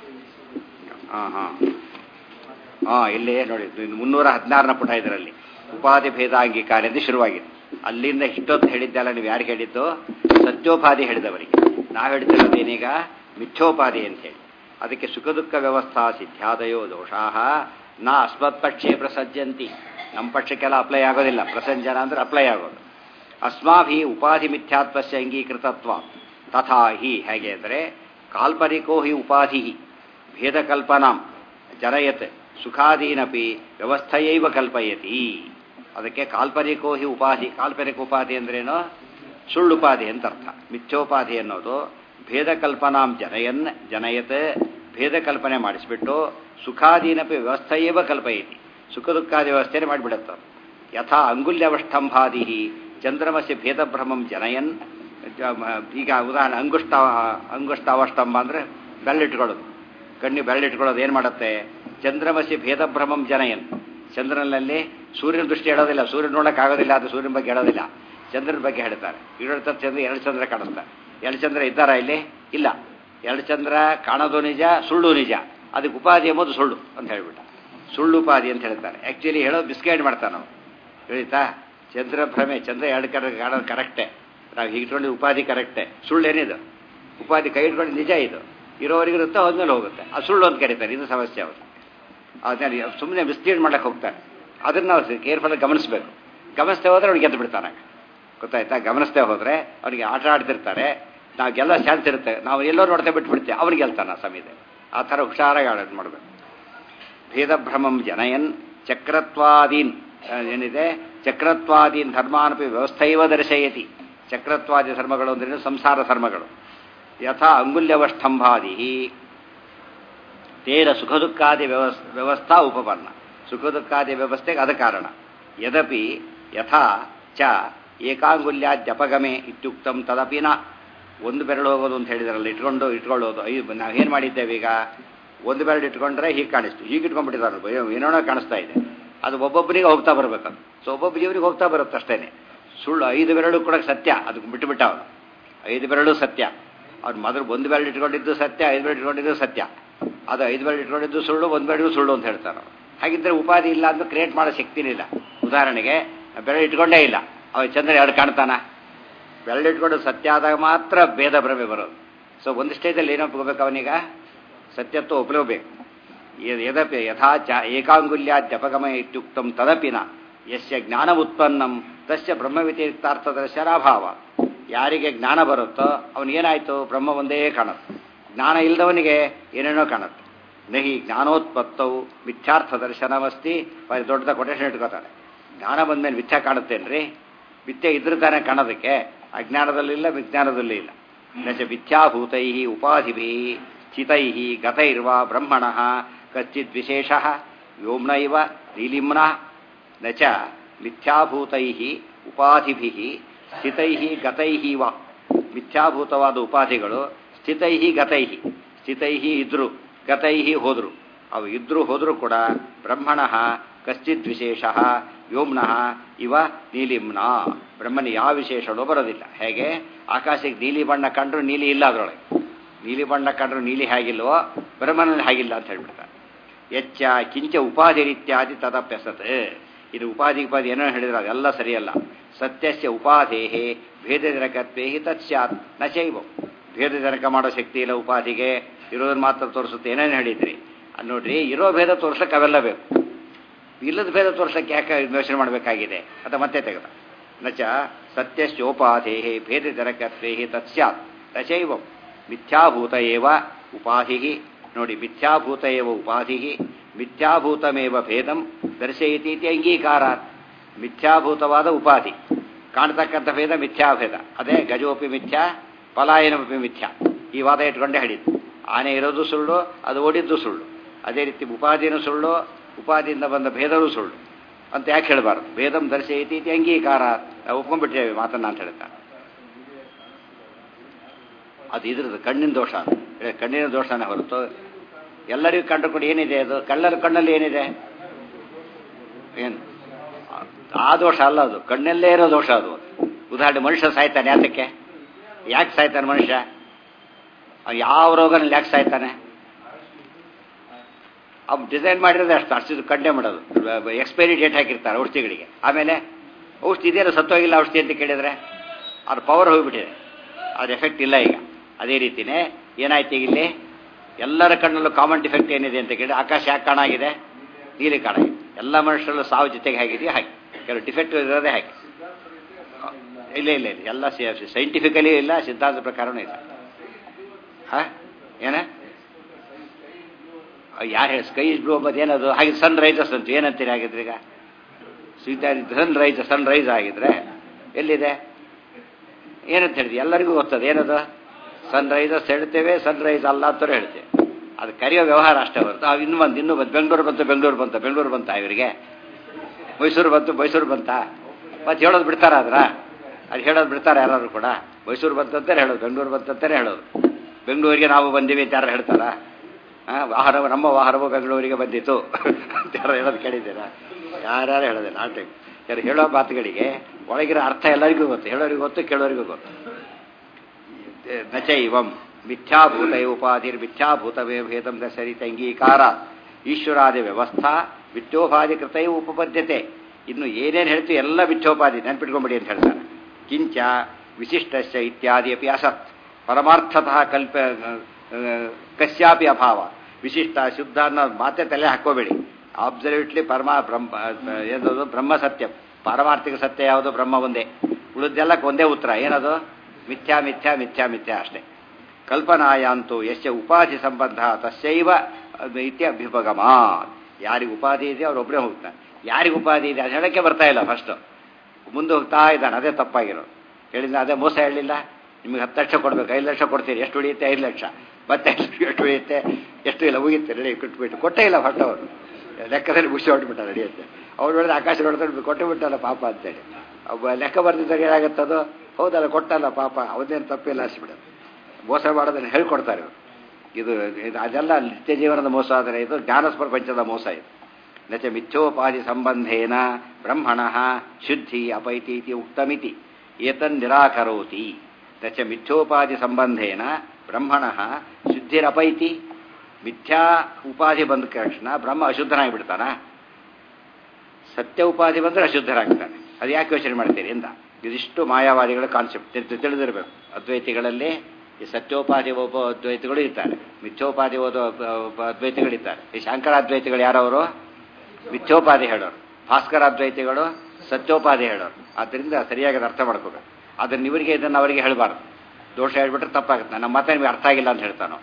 ಹಾಂ ಹಾಂ ಹಾಂ ಇಲ್ಲಿ ನೋಡಿ ಇದು ಮುನ್ನೂರ ಹದಿನಾರನ ಪುಟ ಇದರಲ್ಲಿ ಉಪಾಧಿ ಭೇದಾಂಗೀಕಾರ ಎಂದು ಶುರುವಾಗಿದೆ ಅಲ್ಲಿಂದ ಇಷ್ಟೊತ್ತು ಹೇಳಿದ್ದಲ್ಲ ನೀವು ಯಾರಿಗೆ ಹೇಳಿದ್ದು ಸತ್ಯೋಪಾಧಿ ಹೇಳಿದವರಿಗೆ ನಾವು ಹೇಳ್ತಿರೋದೇನೀಗ ಮಿಥ್ಯೋಪಾಧಿ ಅಂತ ಹೇಳಿ ಅದಕ್ಕೆ ಸುಖ ದುಃಖ ವ್ಯವಸ್ಥಾ ಸಿದ್ಧ್ಯಾದಯೋ ದೋಷಾ ನಾ ಅಸ್ಮತ್ ಪಕ್ಷೇ ಪ್ರಸಜ್ಜಂತಿ ನಮ್ಮ ಪಕ್ಷಕ್ಕೆಲ್ಲ ಅಪ್ಲೈ ಆಗೋದಿಲ್ಲ ಪ್ರಸಂಜನ ಅಂದ್ರೆ ಅಪ್ಲೈ ಆಗೋದು ಅಸ್ಮಾಭಿ ಉಪಾಧಿ ಮಿಥ್ಯಾತ್ವಸ್ಯ ಅಂಗೀಕೃತತ್ವ ತಥಾ ಹಿ ಹೇಗೆ ಅಂದರೆ ಕಾಲ್ಪನಿಕೋ ಹಿ ಉಪಾಧಿ ಭೇದಕಲ್ಪನಾಂ ಜನಯತ್ ಸುಖಾದೀನಪಿ ವ್ಯವಸ್ಥೆಯೈವ ಕಲ್ಪಯತಿ ಅದಕ್ಕೆ ಕಾಲ್ಪನಿಕೋ ಹಿ ಉಪಾಧಿ ಕಾಲ್ಪನಿಕ ಉಪಾಧಿ ಅಂದ್ರೇನು ಸುಳ್ಳುಪಾಧಿ ಅಂತ ಅರ್ಥ ಮಿಥ್ಯೋಪಾಧಿ ಅನ್ನೋದು ಭೇದಕಲ್ಪನಾಂ ಜನಯನ್ ಜನಯತ್ ಭೇದ ಕಲ್ಪನೆ ಮಾಡಿಸ್ಬಿಟ್ಟು ಸುಖಾದೀನಪಿ ವ್ಯವಸ್ಥೆಯೇವ ಕಲ್ಪಯತಿ ಸುಖ ದುಃಖಾದಿ ವ್ಯವಸ್ಥೆನೇ ಮಾಡಿಬಿಡುತ್ತೆ ಯಥಾ ಅಂಗುಲ್ಯವಷ್ಟಂಭಾದಿ ಚಂದ್ರಮಸಿ ಭೇದಭ್ರಮಂ ಜನಯನ್ ಈಗ ಉದಾಹರಣೆ ಅಂಗುಷ್ಟ ಅಂಗುಷ್ಟ ಅವಷ್ಟಂಬ ಅಂದರೆ ಬೆಳ್ಳಿಟ್ಕೊಳ್ಳೋದು ಕಣ್ಣಿ ಬೆಳ್ಳಿಟ್ಕೊಳ್ಳೋದು ಏನು ಮಾಡುತ್ತೆ ಚಂದ್ರಮಸಿ ಭೇದಭ್ರಮಂ ಜನಯನ್ ಚಂದ್ರನಲ್ಲಿ ಸೂರ್ಯನ ದೃಷ್ಟಿ ಹೇಳೋದಿಲ್ಲ ಸೂರ್ಯನ ನೋಡೋಕ್ಕಾಗೋದಿಲ್ಲ ಅದು ಸೂರ್ಯನ ಬಗ್ಗೆ ಹೇಳೋದಿಲ್ಲ ಚಂದ್ರನ ಬಗ್ಗೆ ಹೇಳ್ತಾರೆ ಎರಡು ಚಂದ್ರ ಎರಡು ಚಂದ್ರ ಕಾಣಿಸ್ತಾರೆ ಎರಡು ಚಂದ್ರ ಇದ್ದಾರಾ ಇಲ್ಲಿ ಇಲ್ಲ ಎರಡು ಚಂದ್ರ ಕಾಣೋದು ನಿಜ ಸುಳ್ಳು ನಿಜ ಅದಕ್ಕೆ ಉಪಾಧಿ ಎಂಬುದು ಸುಳ್ಳು ಅಂತ ಹೇಳ್ಬಿಟ್ಟ ಸುಳ್ಳು ಉಪಾಧಿ ಅಂತ ಹೇಳ್ತಾರೆ ಆ್ಯಕ್ಚುಲಿ ಹೇಳೋದು ಬಿಸ್ಕೈಡ್ ಮಾಡ್ತಾರೆ ನಾವು ಹೇಳಿತಾ ಚಂದ್ರ ಭ್ರಮೆ ಚಂದ್ರ ಎರಡು ಕಡೆ ಕಾಣೋದು ಕರೆಕ್ಟೇ ನಾವು ಹೀಗಿಟ್ಕೊಂಡು ಉಪಾಧಿ ಕರೆಕ್ಟೇ ಸುಳ್ಳು ಏನಿದು ಉಪಾಧಿ ಕೈ ಇಟ್ಕೊಂಡು ನಿಜ ಇದು ಇರೋವರೆಗೆ ಇರುತ್ತೆ ಹೋದ್ಮೇಲೆ ಹೋಗುತ್ತೆ ಆ ಸುಳ್ಳು ಅಂತ ಕರೀತಾರೆ ಇದು ಸಮಸ್ಯೆ ಅವರು ಅದನ್ನ ಸುಮ್ಮನೆ ವಿಸ್ತೀರ್ಣ ಮಾಡಕ್ಕೆ ಹೋಗ್ತಾರೆ ಅದನ್ನು ನಾವು ಕೇರ್ಫುಲ್ ಗಮನಿಸಬೇಕು ಗಮನಿಸ್ತೇ ಹೋದ್ರೆ ಅವ್ರಿಗೆ ಗೆದ್ದು ಬಿಡ್ತಾನೆ ಗೊತ್ತಾಯ್ತಾ ಗಮನಿಸ್ತೇ ಹೋದರೆ ಅವನಿಗೆ ಆಟ ಆಡ್ತಿರ್ತಾರೆ ನಾವು ಗೆಲ್ಲ ಚಾನ್ಸ್ ಇರುತ್ತೆ ನಾವು ಎಲ್ಲೋ ನೋಡ್ತಾ ಬಿಟ್ಬಿಡ್ತೇವೆ ಅವ್ರಿಗೆ ಗೆಲ್ತಾನೆ ಆ ಸಮಯದಲ್ಲಿ ಆ ಥರ ಹುಷಾರಾಗಿ ಆಡೋದು ಮಾಡಬೇಕು ಭೇದಭ್ರಮಂ ಜನಯನ್ ಚಕ್ರತ್ವಾದೀನ್ ಏನಿದೆ ಚಕ್ರತ್ವಾದೀನ್ ಧರ್ಮಾನಪಿ ವ್ಯವಸ್ಥೆಯವ ದರ್ಶಯತಿ ಚಕ್ರತ್ವಾದಿ ಧರ್ಮಗಳು ಅಂದ್ರೆ ಸಂಸಾರ ಧರ್ಮಗಳು ಯಥಾ ಅಂಗುಲ್ಯವಷ್ಟಂಭಾದಿ ತೇರ ಸುಖ ದುಃಖಾದಿ ವ್ಯವಸ್ ವ್ಯವಸ್ಥಾ ಉಪಪನ್ನ ಸುಖ ದುಃಖಾದಿ ವ್ಯವಸ್ಥೆಗೆ ಅದ ಕಾರಣ ಯದಪಿ ಯಥಾ ಚ ಏಕಾಂಗುಲ್ಯಾದ್ಯಪಗಮೆ ಇತ್ಯುಕ್ತಂ ತದಪಿ ನ ಒಂದು ಬೆರಳು ಹೋಗೋದು ಅಂತ ಹೇಳಿದಾರಲ್ಲ ಇಟ್ಕೊಂಡು ಇಟ್ಕೊಳ್ಳೋದು ಐದು ನಾವೇನು ಮಾಡಿದ್ದೇವೆ ಈಗ ಒಂದು ಬೆರಳು ಇಟ್ಕೊಂಡ್ರೆ ಹೀಗೆ ಕಾಣಿಸ್ತು ಹೀಗೆ ಇಟ್ಕೊಂಡ್ಬಿಟ್ಟಿದ್ದಾರೆ ಏನೋ ಕಾಣಿಸ್ತಾ ಇದೆ ಅದು ಒಬ್ಬೊಬ್ಬರಿಗೆ ಹೋಗ್ತಾ ಬರಬೇಕು ಸೊ ಒಬ್ಬೊಬ್ಬ ಜೀವರಿಗೆ ಹೋಗ್ತಾ ಬರುತ್ತೆ ಅಷ್ಟೇನೆ ಸುಳ್ಳು ಐದು ಬೆರಳು ಕೂಡ ಸತ್ಯ ಅದಕ್ಕೆ ಬಿಟ್ಟುಬಿಟ್ಟ ಅವನು ಐದು ಬೆರಳು ಸತ್ಯ ಅವ್ನು ಮೊದಲು ಒಂದು ಬೆರಳು ಇಟ್ಕೊಂಡಿದ್ದು ಸತ್ಯ ಐದು ಬೆರಳು ಇಟ್ಕೊಂಡಿದ್ದು ಸತ್ಯ ಅದು ಐದು ಬೆರಳು ಇಟ್ಕೊಂಡಿದ್ದು ಸುಳ್ಳು ಒಂದು ಬೆರಳು ಸುಳ್ಳು ಅಂತ ಹೇಳ್ತಾರೆ ಹಾಗಿದ್ರೆ ಉಪಾಧಿ ಇಲ್ಲ ಅಂತ ಕ್ರಿಯೇಟ್ ಮಾಡೋ ಶಕ್ತಿನೇ ಇಲ್ಲ ಉದಾಹರಣೆಗೆ ಬೆರಳು ಇಟ್ಕೊಂಡೇ ಇಲ್ಲ ಅವ ಚಂದ್ರ ಎರಡು ಕಾಣ್ತಾನ ಬೆರಳು ಇಟ್ಕೊಂಡು ಸತ್ಯ ಆದಾಗ ಮಾತ್ರ ಭೇದ ಭ್ರಮೆ ಬರೋದು ಸೊ ಒಂದು ಸ್ಟೇಜಲ್ಲಿ ಏನೋ ಒಪ್ಕೋಬೇಕು ಅವನೀಗ ಸತ್ಯತ್ವ ಒಪ್ಕೋಬೇಕು ಯದಪಿ ಯಥಾ ಚ ಏಕಾಂಗುಲ್ಯಾದ್ಯಪಗಮ ಇತ್ಯುಕ್ತಂ ತದಪಿನ ಯಸ್ಯ ಜ್ಞಾನ ಉತ್ಪನ್ನಂ ತಸ್ಯ ಬ್ರಹ್ಮ ವ್ಯತಿರಿಕ್ತಾರ್ಥ ದರ್ಶನಾಭಾವ ಯಾರಿಗೆ ಜ್ಞಾನ ಬರುತ್ತೋ ಅವನಿಗೇನಾಯಿತು ಬ್ರಹ್ಮ ಒಂದೇ ಕಾಣುತ್ತೆ ಜ್ಞಾನ ಇಲ್ಲದವನಿಗೆ ಏನೇನೋ ಕಾಣುತ್ತೆ ನಹಿ ಜ್ಞಾನೋತ್ಪತ್ತವು ಮಿಥ್ಯಾರ್ಥ ದರ್ಶನವಸ್ತಿ ದೊಡ್ಡದ ಕೊಟೇಶನ್ ಇಟ್ಕೋತಾರೆ ಜ್ಞಾನ ಬಂದಮೇಲೆ ಮಿಥ್ಯಾ ಕಾಣುತ್ತೇನ್ರಿ ಮಿಥ್ಯೆ ಇದ್ರೆ ತಾನೇ ಕಾಣೋದಕ್ಕೆ ಅಜ್ಞಾನದಲ್ಲಿಲ್ಲ ವಿಜ್ಞಾನದಲ್ಲಿ ಇಲ್ಲ ನಚ ಮಿಥ್ಯಾಭೂತೈ ಉಪಾಧಿಭಿ ಚಿತೈ ಗತೈರ್ವ ಬ್ರಹ್ಮಣ ಕಚ್ಚಿತ್ ವಿಶೇಷ ವ್ಯೋಮ್ನೈವ ನೀಲಿಮ್ನ ನಚ ಮಿಥ್ಯಾಭೂತೈ ಉಪಾಧಿಭಿ ಸ್ಥಿತೈ ಗತೈ ವ ಮಿಥ್ಯಾಭೂತವಾದ ಉಪಾಧಿಗಳು ಸ್ಥಿತೈ ಗತೈ ಸ್ಥಿತೈ ಇದ್ರು ಗತೈ ಹೋದ್ರು ಅವು ಇದ್ರು ಹೋದರೂ ಕೂಡ ಬ್ರಹ್ಮಣ ಕಶ್ಚಿತ್ ವಿಶೇಷ ವ್ಯೋಮ್ನ ಇವ ನೀಲಿಮ್ನ ಬ್ರಹ್ಮನ ಯಾವ ವಿಶೇಷಗಳು ಬರೋದಿಲ್ಲ ಹೇಗೆ ಆಕಾಶಕ್ಕೆ ನೀಲಿ ಬಣ್ಣ ಕಂಡ್ರು ನೀಲಿ ಇಲ್ಲ ಅದರೊಳಗೆ ನೀಲಿ ಬಣ್ಣ ಕಂಡ್ರು ನೀಲಿ ಹೇಗಿಲ್ವೋ ಬ್ರಹ್ಮನಲ್ಲಿ ಹಾಗಿಲ್ಲ ಅಂತ ಹೇಳ್ಬಿಡ್ತಾರೆ ಎಚ್ಚ ಕಿಂಚ ಉಪಾಧಿ ರೀತ್ಯಾದಿ ತದಪ್ಯಸತ್ ಇದು ಉಪಾಧಿ ಉಪಾಧಿ ಏನೋ ಹೇಳಿದ್ರೆ ಅದೆಲ್ಲ ಸರಿಯಲ್ಲ ಸತ್ಯಸ್ಯ ಉಪಾಧೇಹೇ ಭೇದಜನಕತ್ವೇ ತತ್ಸ್ಯಾತ್ ನ ಚೈವ ಭೇದಜನಕ ಮಾಡೋ ಶಕ್ತಿ ಇಲ್ಲ ಉಪಾಧಿಗೆ ಇರೋದನ್ನ ಮಾತ್ರ ತೋರಿಸುತ್ತೆ ಏನೇನು ಹೇಳಿದ್ರಿ ಅಲ್ಲಿ ನೋಡ್ರಿ ಇರೋ ಭೇದ ತೋರ್ಸಕ್ಕೆ ಅವೆಲ್ಲ ಬೇಕು ಇಲ್ಲದ ಭೇದ ತೋರ್ಸಕ್ಕೆ ಯಾಕೆ ಯೋಚನೆ ಮಾಡಬೇಕಾಗಿದೆ ಅಂತ ಮತ್ತೆ ತೆಗೆದ ನಚ ಸತ್ಯಶ್ಚೋಪಾಧೇ ಭೇದ ಜನಕತ್ವೇ ತತ್ಸ್ಯಾತ್ ನಚೈವ ಮಿಥ್ಯಾಭೂತ ಏವ ಉಪಾಧಿ ನೋಡಿ ಮಿಥ್ಯಾಭೂತ ಏವ ಉಪಾಧಿ ಮಿಥ್ಯಾಭೂತಮೇವ ಭೇದಂ ದರ್ಶಯತಿ ಇತಿ ಅಂಗೀಕಾರಾತ್ ಮಿಥ್ಯಾಭೂತವಾದ ಉಪಾಧಿ ಕಾಣ್ತಕ್ಕಂಥ ಭೇದ ಮಿಥ್ಯಾಭೇದ ಅದೇ ಗಜೋಪಿ ಮಿಥ್ಯಾ ಪಲಾಯನಮಪಿ ಮಿಥ್ಯಾ ಈ ವಾದ ಇಟ್ಕೊಂಡೇ ಹಿಡಿದು ಆನೆ ಇರೋದು ಸುಳ್ಳು ಅದು ಓಡಿದ್ದು ಸುಳ್ಳು ಅದೇ ರೀತಿ ಉಪಾಧಿನೂ ಸುಳ್ಳು ಉಪಾಧಿಯಿಂದ ಬಂದ ಭೇದವೂ ಸುಳ್ಳು ಅಂತ ಯಾಕೆ ಹೇಳಬಾರ್ದು ಭೇದಂ ದರ್ಶಯತಿ ಇತಿ ಅಂಗೀಕಾರ ನಾವು ಒಪ್ಕೊಂಡ್ಬಿಟ್ಟಿದ್ದೇವೆ ಮಾತನ್ನ ಅಂತ ಹೇಳ್ತಾ ಅದು ಇದ್ರದ್ದು ಕಣ್ಣಿನ ದೋಷ ಅದು ಹೇಳಿ, ಕಣ್ಣಿನ ದೋಷನೇ ಹೊರತು ಎಲ್ಲರಿಗೂ ಕಂಡುಕೊಂಡು ಏನಿದೆ ಅದು ಕಳ್ಳರ ಕಣ್ಣಲ್ಲಿ ಏನಿದೆ ಏನು ಆ ದೋಷ ಅಲ್ಲ ಅದು ಕಣ್ಣಲ್ಲೇ ಇರೋ ದೋಷ ಅದು ಉದಾಹರಣೆ ಮನುಷ್ಯ ಸಾಯ್ತಾನೆ ಯಾತಕ್ಕೆ ಯಾಕೆ ಸಾಯ್ತಾನೆ ಮನುಷ್ಯ ಅವ್ನು ಯಾವ ರೋಗನಲ್ಲಿ ಯಾಕೆ ಸಾಯ್ತಾನೆ ಅವ್ ಡಿಸೈನ್ ಮಾಡಿರೋದೇ ಅಷ್ಟು ಅಷ್ಟು ಕಂಡೆ ಮಾಡೋದು ಎಕ್ಸ್ಪೈರಿ ಡೇಟ್ ಹಾಕಿರ್ತಾರೆ ಔಷಧಿಗಳಿಗೆ ಆಮೇಲೆ ಔಷಧಿ ಇದೆಯಲ್ಲ ಸತ್ತೋಗಿಲ್ಲ ಔಷಧಿ ಅಂತ ಕೇಳಿದ್ರೆ ಅದ್ರ ಪವರ್ ಹೋಗಿಬಿಟ್ಟಿದೆ ಅದ್ರ ಎಫೆಕ್ಟ್ ಇಲ್ಲ ಈಗ ಅದೇ ರೀತಿನೇ ಏನಾಯ್ತು ಈಗ ಇಲ್ಲಿ ಎಲ್ಲರ ಕಣ್ಣಲ್ಲೂ ಕಾಮನ್ ಡಿಫೆಕ್ಟ್ ಏನಿದೆ ಅಂತ ಕೇಳಿ ಆಕಾಶ ಯಾಕೆ ಕಾಣಾಗಿದೆ ನೀಲಿ ಕಾಣಾಗಿದೆ ಎಲ್ಲ ಮನುಷ್ಯರಲ್ಲೂ ಸಾವು ಜೊತೆಗೆ ಹಾಕಿದೆಯಾ ಹಾಕಿ ಕೆಲವು ಡಿಫೆಕ್ಟ್ ಇರೋದೇ ಹಾಕಿ ಇಲ್ಲ ಇಲ್ಲ ಇಲ್ಲ ಎಲ್ಲ ಸೈಂಟಿಫಿಕಲಿ ಇಲ್ಲ ಸಿದ್ಧಾಂತ ಪ್ರಕಾರನೂ ಇಲ್ಲ ಹಾ ಏನ ಯಾರು ಹೇಳಿ ಸ್ಕೈ ಇಸ್ ಬ್ಲೂ ಅಂಬದು ಏನದು ಹಾಗೆ ಸನ್ ರೈಸಸ್ ಅಂತ ಏನಂತೀರಿ ಹಾಗಿದ್ರೆ ಈಗ ಸನ್ ರೈಸ್ ಸನ್ ರೈಸ್ ಆಗಿದ್ರೆ ಎಲ್ಲಿದೆ ಏನಂತ ಹೇಳಿದ್ವಿ ಎಲ್ಲರಿಗೂ ಗೊತ್ತದ ಏನದು ಸನ್ ರೈಸಸ್ ಹೇಳ್ತೇವೆ ಸನ್ ರೈಸ್ ಅಲ್ಲ ಅಂತಲೂ ಹೇಳ್ತೇವೆ ಅದು ಕರೆಯೋ ವ್ಯವಹಾರ ಅಷ್ಟೇ ಹೊರತು ಅವು ಇನ್ನೂ ಬಂದು ಇನ್ನೂ ಬಂತು ಬೆಂಗಳೂರು ಬಂತು ಬೆಂಗಳೂರು ಬಂತು ಬೆಂಗಳೂರು ಬಂತ ಇವರಿಗೆ ಮೈಸೂರು ಬಂತು ಮೈಸೂರು ಬಂತ ಮತ್ತೆ ಹೇಳೋದು ಬಿಡ್ತಾರ ಅದ್ರ ಅದು ಹೇಳೋದು ಬಿಡ್ತಾರೆ ಯಾರು ಕೂಡ ಮೈಸೂರು ಬಂತಂತಾನೆ ಹೇಳೋದು ಬೆಂಗಳೂರು ಬಂತಂತಾನೆ ಹೇಳೋದು ಬೆಂಗಳೂರಿಗೆ ನಾವು ಬಂದೀವಿ ಅಂತ ಯಾರು ಹೇಳ್ತಾರಾ ಆ, ವಾಹನ ನಮ್ಮ ವಾಹನವು ಬೆಂಗಳೂರಿಗೆ ಬಂದಿತ್ತು ಅಂತ ಯಾರು ಹೇಳೋದು ಕೇಳಿದ್ದೀರಾ ಯಾರ್ಯಾರು ಹೇಳೋದಿಲ್ಲ ಆ ಟೈಮ್ ಯಾರು ಹೇಳೋ ಮಾತುಗಳಿಗೆ ಒಳಗಿರೋ ಅರ್ಥ ಎಲ್ಲರಿಗೂ ಗೊತ್ತು ಹೇಳೋರಿಗೂ ಗೊತ್ತು ಕೇಳೋರಿಗೂ ಗೊತ್ತು ನಚ ಇವಂ ಮಿಥ್ಯಾಭೂತ ಉಪಾಧಿರ್ ಮಿಥ್ಯಾಭೂತವೇ ಭೇದಂ ಸರಿತ ಅಂಗೀಕಾರ ಈಶ್ವರಾದಿ ವ್ಯವಸ್ಥಾ ವಿಠ್ಯೋಪಾಧಿ ಕೃತ ಉಪಪದ್ಯತೆ ಇನ್ನು ಏನೇನು ಹೇಳ್ತೀವಿ ಎಲ್ಲ ವಿಠ್ಯೋಪಾಧಿ ನೆನ್ಪಿಟ್ಕೊಂಬಿಡಿ ಅಂತ ಹೇಳ್ತಾರೆ ಕಿಂಚ ವಿಶಿಷ್ಟಶ್ಚ ಇತ್ಯಾದಿ ಅಪಿ ಅಸತ್ ಪರಮಾರ್ಥತಃ ಕಲ್ಪ ಕಸ್ಯಾಪಿ ಅಭಾವ ವಿಶಿಷ್ಟ ಶುದ್ಧ ಅನ್ನೋ ಮಾತೆ ತಲೆ ಹಾಕೋಬೇಡಿ ಅಬ್ಸಲ್ಯೂಟ್ಲಿ ಪರಮ ಬ್ರಹ್ಮ ಏನದು ಬ್ರಹ್ಮ ಸತ್ಯ ಪಾರಮಾರ್ಥಿಕ ಸತ್ಯ ಯಾವುದು ಬ್ರಹ್ಮ ಒಂದೇ ಉಳಿದೆಲ್ಲಕ್ಕೆ ಒಂದೇ ಉತ್ತರ ಏನದು ಮಿಥ್ಯಾ ಮಿಥ್ಯಾ ಮಿಥ್ಯಾ ಮಿಥ್ಯಾ ಅಷ್ಟೇ ಕಲ್ಪನಾಯಾಂತು ಯಶ್ಯ ಉಪಾಧಿ ಸಂಬಂಧ ತಸ್ಯೈವ ಇತ್ಯಭ್ಯುಪಗಮ ಯಾರಿಗೆ ಉಪಾಧಿ ಇದೆ ಅವ್ರೊಬ್ಬರೇ ಹೋಗ್ತಾನೆ ಯಾರಿಗೆ ಉಪಾಧಿ ಇದೆ ಅದು ಹೇಳಕ್ಕೆ ಬರ್ತಾ ಇಲ್ಲ ಫಸ್ಟ್ ಮುಂದೆ ಹೋಗ್ತಾ ಇದ್ದಾನೆ ಅದೇ ತಪ್ಪಾಗಿರೋದು ಹೇಳಿದ ಅದೇ ಮೋಸ ಹೇಳಿಲ್ಲ ನಿಮಗೆ ಹತ್ತು ಲಕ್ಷ ಕೊಡ್ಬೇಕು ಐದು ಲಕ್ಷ ಕೊಡ್ತೀರಿ ಎಷ್ಟು ಉಳಿಯುತ್ತೆ ಐದು ಲಕ್ಷ ಮತ್ತೆ ಎಷ್ಟು ಉಳಿಯುತ್ತೆ ಎಷ್ಟು ಇಲ್ಲ ಮುಗಿಯುತ್ತೆ ರೆಡಿ ಕೊಟ್ಬಿಟ್ಟು ಕೊಟ್ಟೇ ಇಲ್ಲ ಫಸ್ಟ್ ಅವರು ಲೆಕ್ಕದಲ್ಲಿ ಮುಗಿಸಿ ಹೊಟ್ಬಿಟ್ಟ ನಡೆಯುತ್ತೆ ಅವ್ರು ಹೇಳಿದ್ರೆ ಆಕಾಶ ನೋಡಿದ್ರೆ ಕೊಟ್ಟು ಬಿಟ್ಟಲ್ಲ ಪಾಪ ಅಂತೇಳಿ ಒಬ್ಬ ಲೆಕ್ಕ ಬರ್ದಿದ್ದಾಗ ಏನಾಗುತ್ತದು ಹೌದಲ್ಲ ಕೊಟ್ಟಲ್ಲ ಪಾಪ ಅವನೇನು ತಪ್ಪಿಲ್ಲ ಅನಿಸ್ಬಿಡೋದು ಮೋಸ ಮಾಡೋದನ್ನು ಹೇಳ್ಕೊಡ್ತಾರೆ ಇವ್ರು. ಇದು ಇದು ಅದೆಲ್ಲ ನಿತ್ಯ ಜೀವನದ ಮೋಸ ಆದರೆ ಇದು ಜ್ಞಾನ ಪ್ರಪಂಚದ ಮೋಸ ಇದು ನಚ ಮಿಥ್ಯೋಪಾಧಿ ಸಂಬಂಧೇನ ಬ್ರಹ್ಮಣ ಶುದ್ಧಿ ಅಪೈತಿ ಇತಿ ಉಕ್ತಮಿತಿ ಏತನ್ ನಿರಾಕರೋತಿ ನಚ ಮಿಥ್ಯೋಪಾಧಿ ಸಂಬಂಧೇನ ಬ್ರಹ್ಮಣ ಶುದ್ಧಿರಪೈತಿ ಮಿಥ್ಯಾ ಉಪಾಧಿ ಬಂದ ತಕ್ಷಣ ಬ್ರಹ್ಮ ಅಶುದ್ಧನಾಗಿಬಿಡ್ತಾನ ಸತ್ಯ ಉಪಾಧಿ ಬಂದರೆ ಅಶುದ್ಧರಾಗ್ತಾನೆ ಅದು ಯಾಕೆ ಯೋಚನೆ ಮಾಡ್ತೀರಿ ಅಂತ ಇದಿಷ್ಟು ಮಾಯಾವಾದಿಗಳ ಕಾನ್ಸೆಪ್ಟ್ ತಿಳಿದಿರಬೇಕು ಅದ್ವೈತಿಗಳಲ್ಲಿ ಈ ಸತ್ಯೋಪಾಧಿ ಒಬ್ಬ ಅದ್ವೈತಿಗಳು ಇರ್ತಾರೆ ಮಿಥ್ಯೋಪಾಧಿ ಓದೋ ಒಬ್ಬ- ಒಬ್ಬ ಅದ್ವೈತಿಗಳಿದ್ದಾರೆ ಈ ಶಂಕರಾದ್ವೈತಿಗಳು ಯಾರವರು ಮಿಥ್ಯೋಪಾಧಿ ಹೇಳೋರು ಭಾಸ್ಕರ ಅದ್ವೈತಿಗಳು ಸತ್ಯೋಪಾಧಿ ಹೇಳೋರು ಆದ್ದರಿಂದ ಸರಿಯಾಗಿ ಅದನ್ನ ಅರ್ಥ ಮಾಡ್ಕೋಬೇಕು ಅದನ್ನ ಇವರಿಗೆ ಇದನ್ನು ಅವರಿಗೆ ಹೇಳಬಾರ್ದು ದೋಷ ಹೇಳ್ಬಿಟ್ರೆ ತಪ್ಪಾಗುತ್ತೆ ನಮ್ಮ ಮತ್ತೆ ನಿಮಗೆ ಅರ್ಥ ಆಗಿಲ್ಲ ಅಂತ ಹೇಳ್ತಾನೋ